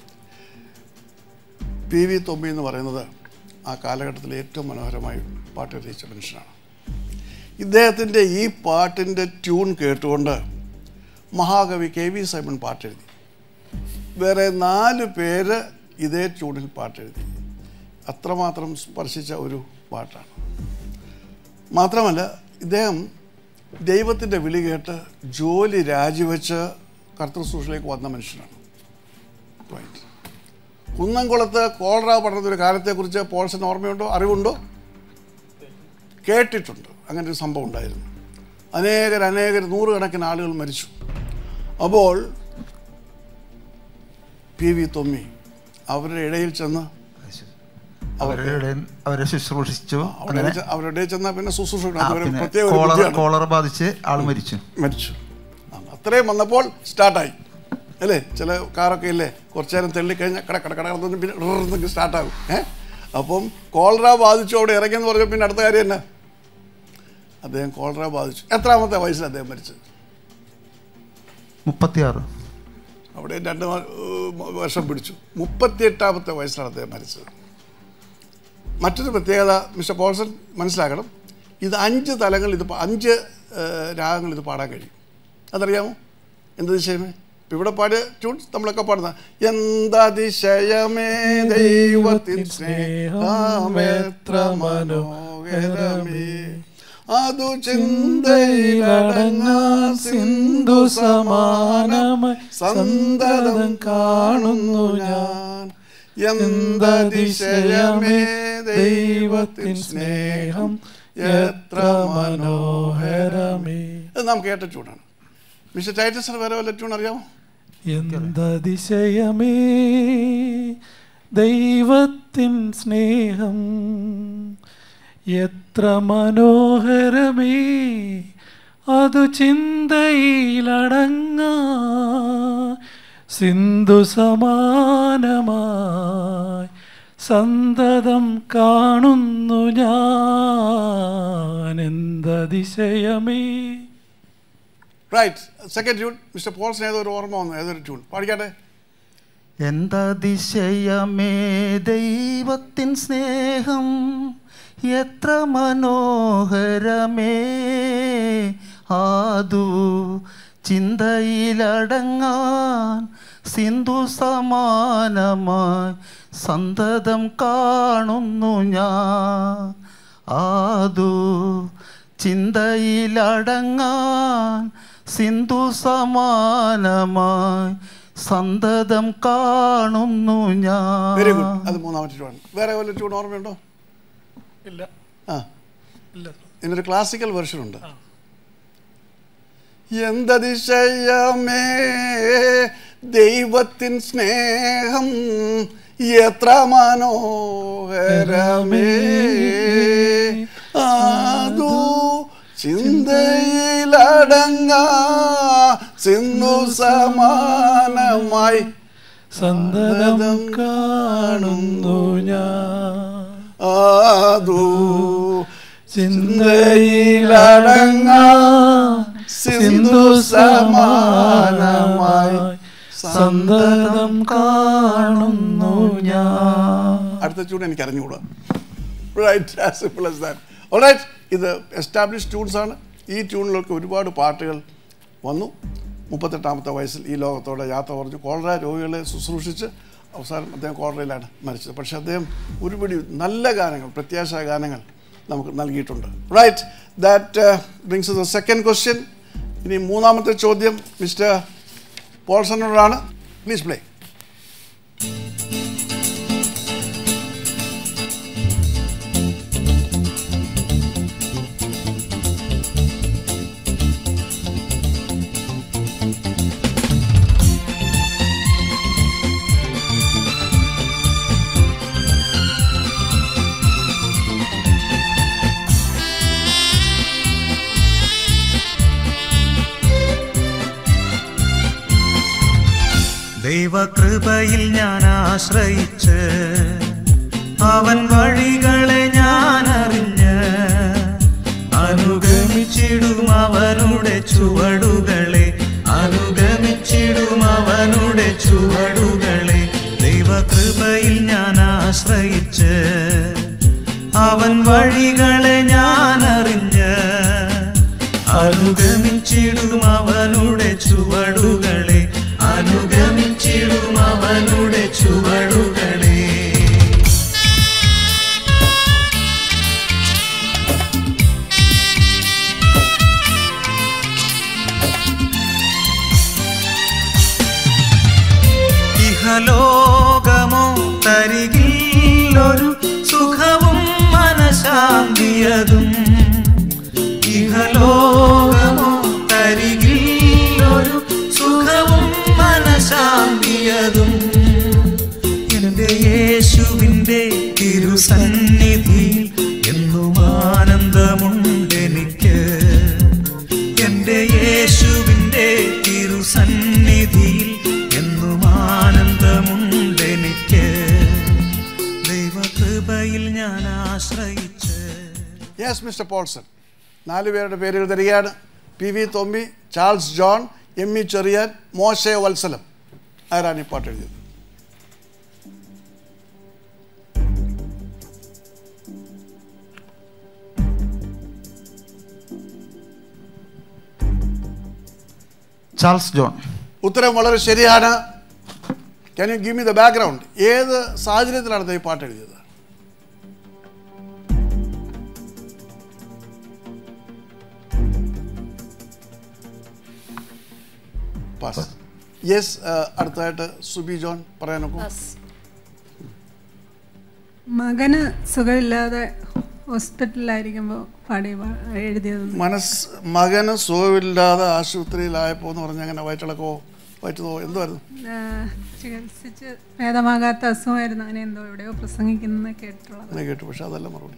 പി വി തൊമ്മി എന്ന് പറയുന്നത് ആ കാലഘട്ടത്തിൽ ഏറ്റവും മനോഹരമായി പാട്ട് രചിച്ച മനുഷ്യനാണ് ഇദ്ദേഹത്തിൻ്റെ ഈ പാട്ടിൻ്റെ ട്യൂൺ കേട്ടുകൊണ്ട് മഹാകവി കെ വി സൈമൺ പാട്ടെഴുതി വേറെ നാല് പേര് ഇതേ ട്യൂണിൽ പാട്ടെഴുതി അത്രമാത്രം സ്പർശിച്ച ഒരു പാട്ടാണ് മാത്രമല്ല ഇദ്ദേഹം ദൈവത്തിൻ്റെ വിളി കേട്ട് ജോലി രാജിവെച്ച് കർത്തൃസൂഷിലേക്ക് വന്ന മനുഷ്യനാണ് പോയിന്റ് കുന്നംകുളത്ത് കോളറ പഠനത്തിൽ ഒരു കാലത്തെക്കുറിച്ച് പോൾസൺ ഓർമ്മയുണ്ടോ അറിവുണ്ടോ കേട്ടിട്ടുണ്ട് അങ്ങനെ ഒരു സംഭവം ഉണ്ടായിരുന്നു അനേകർ അനേകർ നൂറുകണക്കിന് ആളുകൾ മരിച്ചു അപ്പോൾ പി വി തൊമ്മി അവരുടെ ഇടയിൽ ചെന്ന് അവരുടെ ഇടയിൽ അവരെ ശുശ്രൂഷിച്ചു അവിടെ അങ്ങനെ ചെ- അവരുടെ ഇടയിൽ ചെന്നാൽ പിന്നെ ശുശ്രൂഷ ആ, ഒരു പിന്നെ പ്രത്യേക ഒരു കോളറ ബുദ്ധിയാണ്. കോളറ ബാധിച്ച് ആൾ മരിച്ചു മരിച്ചു ആ, അത്രയും വന്നപ്പോൾ സ്റ്റാർട്ടായി അല്ലേ ചില കാറൊക്കെ ഇല്ലേ കുറച്ച് നേരം തെള്ളിക്കഴിഞ്ഞാൽ കട കട കടന്ന് പിന്നെ ഇറന്നൊക്കെ സ്റ്റാർട്ടാകും ഏ അപ്പം കോളറ ബാധിച്ചു അവിടെ ഇറങ്ങിയെന്ന് പറഞ്ഞാൽ പിന്നെ അടുത്ത കാര്യം എന്നാ അദ്ദേഹം കോളറ ബാധിച്ചു എത്രാമത്തെ വയസ്സിൽ അദ്ദേഹം മരിച്ചത് മുപ്പത്തിയാറ് അവിടെ രണ്ട് മാ- ഏഹ് വർഷം പിടിച്ചു മുപ്പത്തിയെട്ടാമത്തെ വയസ്സിലാണ് അദ്ദേഹം മരിച്ചത് മറ്റൊരു പ്രത്യേകത മിസ്റ്റർ പോൾസൺ മനസ്സിലാക്കണം ഇത് അഞ്ച് തലങ്ങൾ ഇത് പ- അഞ്ച് ഏഹ്, രാഗങ്ങൾ ഇത് പാടാൻ കഴിയും അതറിയാമോ എന്ത് ദിശയമേ ഇപ്പം ഇവിടെ പാടിയ ട്യൂൺ നമ്മളൊക്കെ പാടുന്ന എന്തതിശയമേ ദൈവത്തിൻ സ്നേഹമെത്ര മനോഹരമേ അതു ചിന്തയിലടങ്ങാ സിന്ധു സമാനമായി സന്തതം കാണുന്നു ഞാൻ എന്തതിശയമേ ദൈവത്തിൻ സ്നേഹം എത്ര മനോഹരമേ ഇത് നാം കേട്ട ട്യൂണാണ് മിസ്റ്റർ ടൈറ്റസിന് വേറെ വല്ല ട്യൂൺ അറിയാമോ എന്തതിശയമേ ദൈവത്തിൻ സ്നേഹം എത്ര മനോഹരമേ അതു ചിന്തയിലടങ്ങ സിന്ധു സമാനമായി സന്തതം കാണുന്നു ഞാൻ എന്തതിശയമേ റൈറ്റ് സെക്കൻഡ് ട്യൂൺ മിസ്റ്റർ പോൾസിന് ഏതൊരു ഓർമ്മ വന്നു ഏതൊരു ട്യൂൺ പാടിക്കാട്ടെ എന്തതിശയമേ ദൈവത്തിൻ സ്നേഹം എത്ര മനോഹരമേ ആദു ചിന്തയിലടങ്ങാൻ സിന്ധു സമാനമായി സന്തതം കാണുന്നു ഞാൻ ആദു ചിന്തയിലടങ്ങാൻ സിന്ധു സമാനമായി സന്തതം കാണുന്നു വെരി ഗുഡ് ഞാൻ അത് മൂന്നാമത്തെ ട്യൂൺ വേറെ വല്ല ട്യൂൺ ഓർമ്മയുണ്ടോ ഇല്ല ആ ഇല്ല ഇതിനൊരു ക്ലാസിക്കൽ വെർഷൻ ഉണ്ട് എന്തതിശയമേ ദൈവത്തിൻ സ്നേഹം എത്ര മനോഹരമേ ആദു ചിന്തയിലടങ്ങാ സിന്ധു സമാനമായി സന്തതം കാണുന്നു ഞാൻ ആദു ചിന്തയിലടങ്ങാ സിന്ധു സമാനമായി സന്തതം കാണുന്നു ഞാൻ അടുത്ത ട്യൂൺ എനിക്ക് അറിഞ്ഞുകൂടാ right as simple as that alright ഇത് എസ്റ്റാബ്ലിഷ് ട്യൂൺസ് ആണ് ഈ ട്യൂണിലൊക്കെ ഒരുപാട് പാട്ടുകൾ വന്നു മുപ്പത്തെട്ടാമത്തെ വയസ്സിൽ ഈ ലോകത്തോടെ യാത്ര പറഞ്ഞു കോളറ രോഗികളെ ശുശ്രൂഷിച്ച് അവസാനം അദ്ദേഹം കോളറയിലാണ് മരിച്ചത് പക്ഷേ അദ്ദേഹം ഒരുപിടി നല്ല ഗാനങ്ങൾ പ്രത്യാശ ഗാനങ്ങൾ നമുക്ക് നൽകിയിട്ടുണ്ട് right that brings the second question ഇനി മൂന്നാമത്തെ ചോദ്യം മിസ്റ്റർ പോൾസണോടാണ് പ്ലീസ് പ്ലേ ദൈവകൃപയിൽ ഞാൻ ആശ്രയിച്ച് അവൻ വഴികളെ ഞാൻ അറിഞ്ഞ് അനുഗമിച്ചിടും അവനുടെ ചുവടുകളെ അനുഗമിച്ചിടും അവനുടെ ചുവടുകളെ ദൈവകൃപയിൽ ഞാൻ ആശ്രയിച്ച് അവൻ വഴികളെ ഞാൻ അറിഞ്ഞ് അനുഗമിച്ചിടും അവനുടെ ചുവടുകളെ അനുഗമിച്ചിടും അവനുടെ ചുവടുകളെ ഇഹലോകമോ തരികില്ലൊരു സുഖവും മനശാന്തിയതും ഇഹലോകമോ തരികില്ലൊരു സുഖവും മനശാന്തിയതും എന്റെ യേശുവിൻ്റെ തിരുസന്നിധിയിൽ എന്നും ആനന്ദമുണ്ടെനിക്ക് എന്റെ യേശുവിൻ്റെ തിരുസന്നിധിയിൽ എന്നും ആനന്ദമുണ്ടെനിക്ക് ദൈവകൃപയിൽ ഞാൻ ആശ്രയിച്ച് യെസ് മിസ്റ്റർ പോൾസൺ നാല് പേരുടെ പേരുകൾ തരികയാണ് P V Thommi Charles John M E Cheriyan Moshe Valsalam ആരാണ് ഈ പാട്ട് എഴുതിയത് ചാൾസ് ജോൺ ഉത്തരം വളരെ ശരിയാണ് can you give me the background ഏത് സാഹചര്യത്തിലാണ് അദ്ദേഹം ഈ പാട്ട് എഴുതിയത് പാസ് യെസ് അടുത്തതായിട്ട് സുബി ജോൺ പറയാനൊക്കെ പാസ് മകന് സുഖമില്ലാതെ ഹോസ്പിറ്റലിലായിരിക്കുമ്പോൾ പാടി പാ- എഴുതിയത് മനസ് മകന് സുഖമില്ലാതെ ആശുപത്രിയിലായപ്പോൾ എന്ന് പറഞ്ഞാൽ അങ്ങനെ വയറ്റിളക്കോ വയറ്റുതോ എന്തുമായിരുന്നു ആ, ചികിത്സിച്ച് ഭേദമാകാത്ത അസുഖമായിരുന്നു അങ്ങനെ എന്തോ എവിടെയോ പ്രസംഗിക്കുന്നത് കേട്ടിട്ടുള്ളത് അങ്ങനെ കേട്ടു പക്ഷെ അതല്ല മറുപടി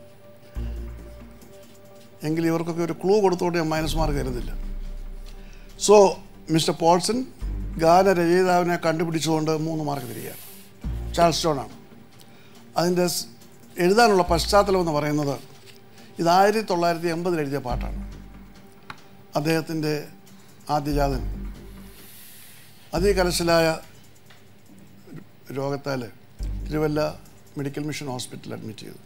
എങ്കിൽ ഇവർക്കൊക്കെ ഒരു ക്ലൂ കൊടുത്തോണ്ട് ഞാൻ മൈനസ് മാർക്ക് കരുതില്ല സോ മിസ്റ്റർ പോൾസൺ ഗാനരചയിതാവിനെ കണ്ടുപിടിച്ചുകൊണ്ട് മൂന്ന് മാർക്ക് തരികയാണ് ചാൾസ് ജോൺ ആണ് അതിൻ്റെ സ് എഴുതാനുള്ള പശ്ചാത്തലം എന്ന് പറയുന്നത് ഇത് ആയിരത്തി തൊള്ളായിരത്തി എൺപതിൽ എഴുതിയ പാട്ടാണ് അദ്ദേഹത്തിൻ്റെ ആദ്യജാതൻ അതികലശലായ രോഗത്താൽ തിരുവല്ല മെഡിക്കൽ മിഷൻ ഹോസ്പിറ്റലിൽ അഡ്മിറ്റ് ചെയ്തു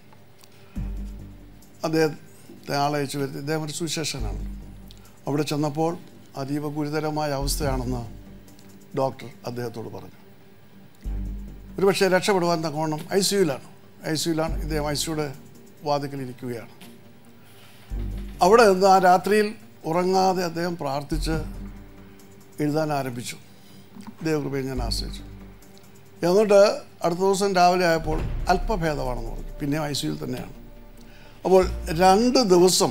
അദ്ദേഹത്തെ ആളയച്ചു വരുത്തി അദ്ദേഹം ഒരു സുവിശേഷനാണ് അവിടെ ചെന്നപ്പോൾ അതീവ ഗുരുതരമായ അവസ്ഥയാണെന്ന് ഡോക്ടർ അദ്ദേഹത്തോട് പറഞ്ഞു ഒരുപക്ഷെ രക്ഷപ്പെടുവാൻ തക്കവണ്ണം ഐ സിയുലാണ് ഐ സിയുലാണ് ഇദ്ദേഹം ഐ സിയുടെ വാതിക്കൽ ഇരിക്കുകയാണ് അവിടെ നിന്ന് ആ രാത്രിയിൽ ഉറങ്ങാതെ അദ്ദേഹം പ്രാർത്ഥിച്ച് എഴുതാൻ ആരംഭിച്ചു ദൈവകൃപയെ ഞാൻ ആശ്രയിച്ചു എന്നിട്ട് അടുത്ത ദിവസം രാവിലെ ആയപ്പോൾ അല്പഭേദമാണെന്ന് പറഞ്ഞു പിന്നെയും ഐ സിയിൽ തന്നെയാണ് അപ്പോൾ രണ്ട് ദിവസം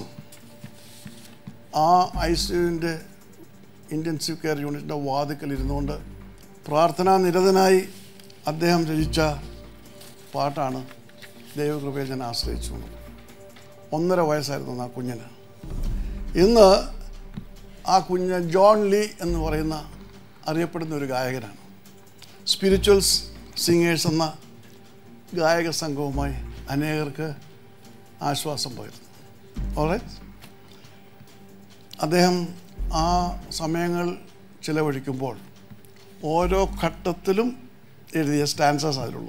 ആ ഐ സിയുവിൻ്റെ ഇൻറ്റൻസീവ് കെയർ യൂണിറ്റിൻ്റെ വാതിക്കൽ ഇരുന്നുകൊണ്ട് പ്രാർത്ഥനാ നിരതനായി അദ്ദേഹം രചിച്ച പാട്ടാണ് ദൈവകൃപയെ ഞാൻ ആശ്രയിച്ചു എന്നുള്ളത്. ഒന്നര വയസ്സായിരുന്നു ആ കുഞ്ഞിന് ഇന്ന് ആ കുഞ്ഞ് ജോൺ ലീ എന്ന് പറയുന്ന അറിയപ്പെടുന്ന ഒരു ഗായകനാണ് സ്പിരിച്വൽസ് സിംഗേഴ്സ് എന്ന ഗായക സംഘവുമായി അനേകർക്ക് ആശ്വാസം പോയിരുന്നു ഓൾറൈറ്റ് അദ്ദേഹം ആ സമയങ്ങൾ ചിലവഴിക്കുമ്പോൾ ഓരോ ഘട്ടത്തിലും എഴുതിയ സ്റ്റാൻസസ് അതിലുള്ളൂ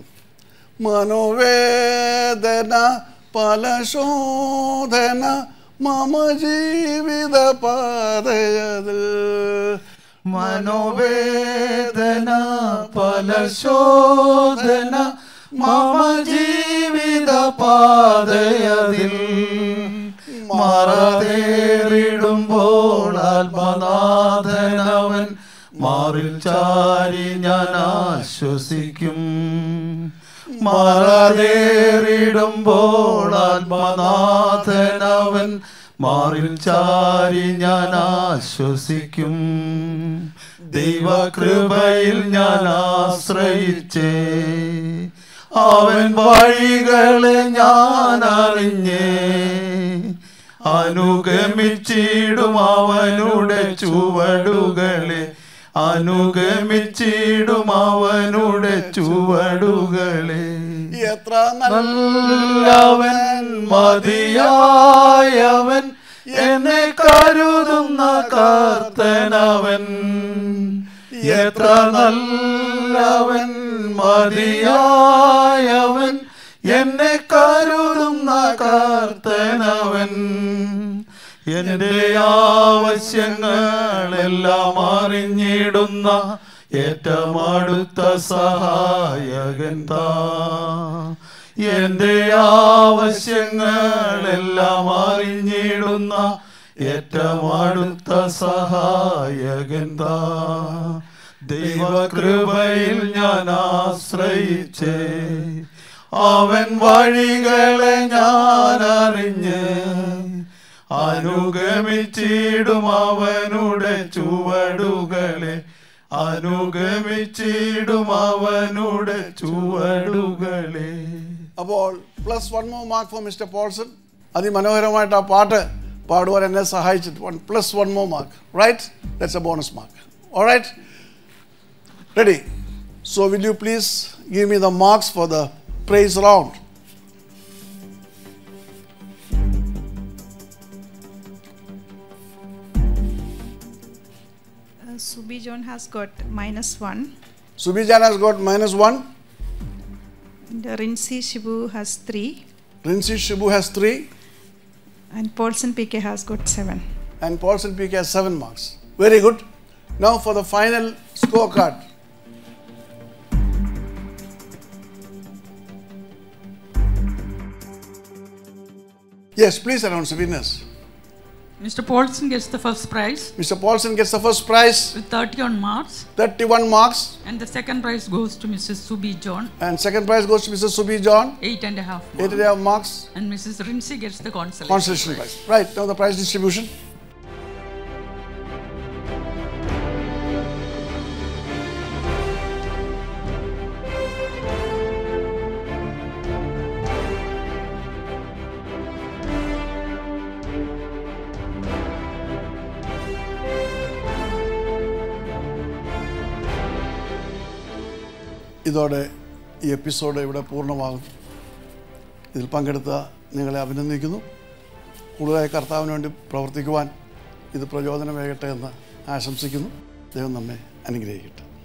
മനോവേദന പല ശോധന മമ ജീവിത പാതയതിൽ മനോവേദന പല ശോധന മമ ജീവിത പാതയതിൽ മറതേറിടുമ്പോൾ ആത്മനാഥനവൻ മാറിൽ ചാരി ഞാൻ ആശ്വസിക്കും മറതേറിടുമ്പോൾ ആത്മനാഥനവൻ മാറിൽ ചാരി ഞാൻ ആശ്വസിക്കും ദൈവകൃപയിൽ ഞാൻ ആശ്രയിച്ചേ അവൻ വഴികളെ ഞാൻ അറിഞ്ഞേ അനുഗമിച്ചിടും അവനുടെ ചുവടുകളെ അനുഗമിച്ചിടും അവനുടെ ചുവടുകളെ എത്ര നല്ലവൻ മതിയായവൻ എന്നെ കരുതുന്ന കർത്തനവൻ എത്ര നല്ലവൻ മതിയായവൻ എന്നെ കരുതുന്ന കർത്തനവൻ എന്റെ ആവശ്യങ്ങളെല്ലാം അറിഞ്ഞിടുന്ന ഏറ്റവും അടുത്ത സഹായകൻ താ എന്റെ ആവശ്യങ്ങളെല്ലാം അറിഞ്ഞിടുന്ന ഏറ്റവും അടുത്ത സഹായകൻ താ ദൈവകൃപയിൽ ഞാൻ ആശ്രയിച്ചേ അവൻ വഴികളെ ഞാൻ അറിഞ്ഞ് അനുഗമിച്ചിടും അവനുടെ ചുവടുകളെ അനുഗമിച്ചിടും അവനുടെ ചുവടുകളെ അപ്പോൾ plus one more mark for mister Paulson അതിമനോഹരമായിട്ട് ആ പാട്ട് പാടുവാൻ എന്നെ സഹായിച്ചിട്ട് one plus one more mark right that's a bonus mark all right ready so will you please give me the marks for the prize round Uh, Subi John has got minus one. Subijan has got minus one. And Rinsi Shibu has three. Rinsi Shibu has three. And Paulson PK has got seven. And Paulson PK has seven marks. Very good. Now for the final scorecard. Yes, please announce the winners. Mr. Paulson gets the first prize Mr. Paulson gets the first prize, with 31 marks, 31 marks, and the second prize goes to Mrs. Subi John, and second prize goes to Mr. Subi John, eight and a half eight marks, and a half marks, and Mrs. Rinsi gets the consolation, consolation prize. Right, now the prize distribution. ഇതോടെ ഈ episode ഇവിടെ പൂർണ്ണമാകും ഇതിൽ പങ്കെടുത്ത നിങ്ങളെ അഭിനന്ദിക്കുന്നു കൂടുതലായി കർത്താവിന് വേണ്ടി പ്രവർത്തിക്കുവാൻ ഇത് പ്രചോദനമേകട്ടെ എന്ന് ആശംസിക്കുന്നു ദൈവം നമ്മെ അനുഗ്രഹിക്കട്ടെ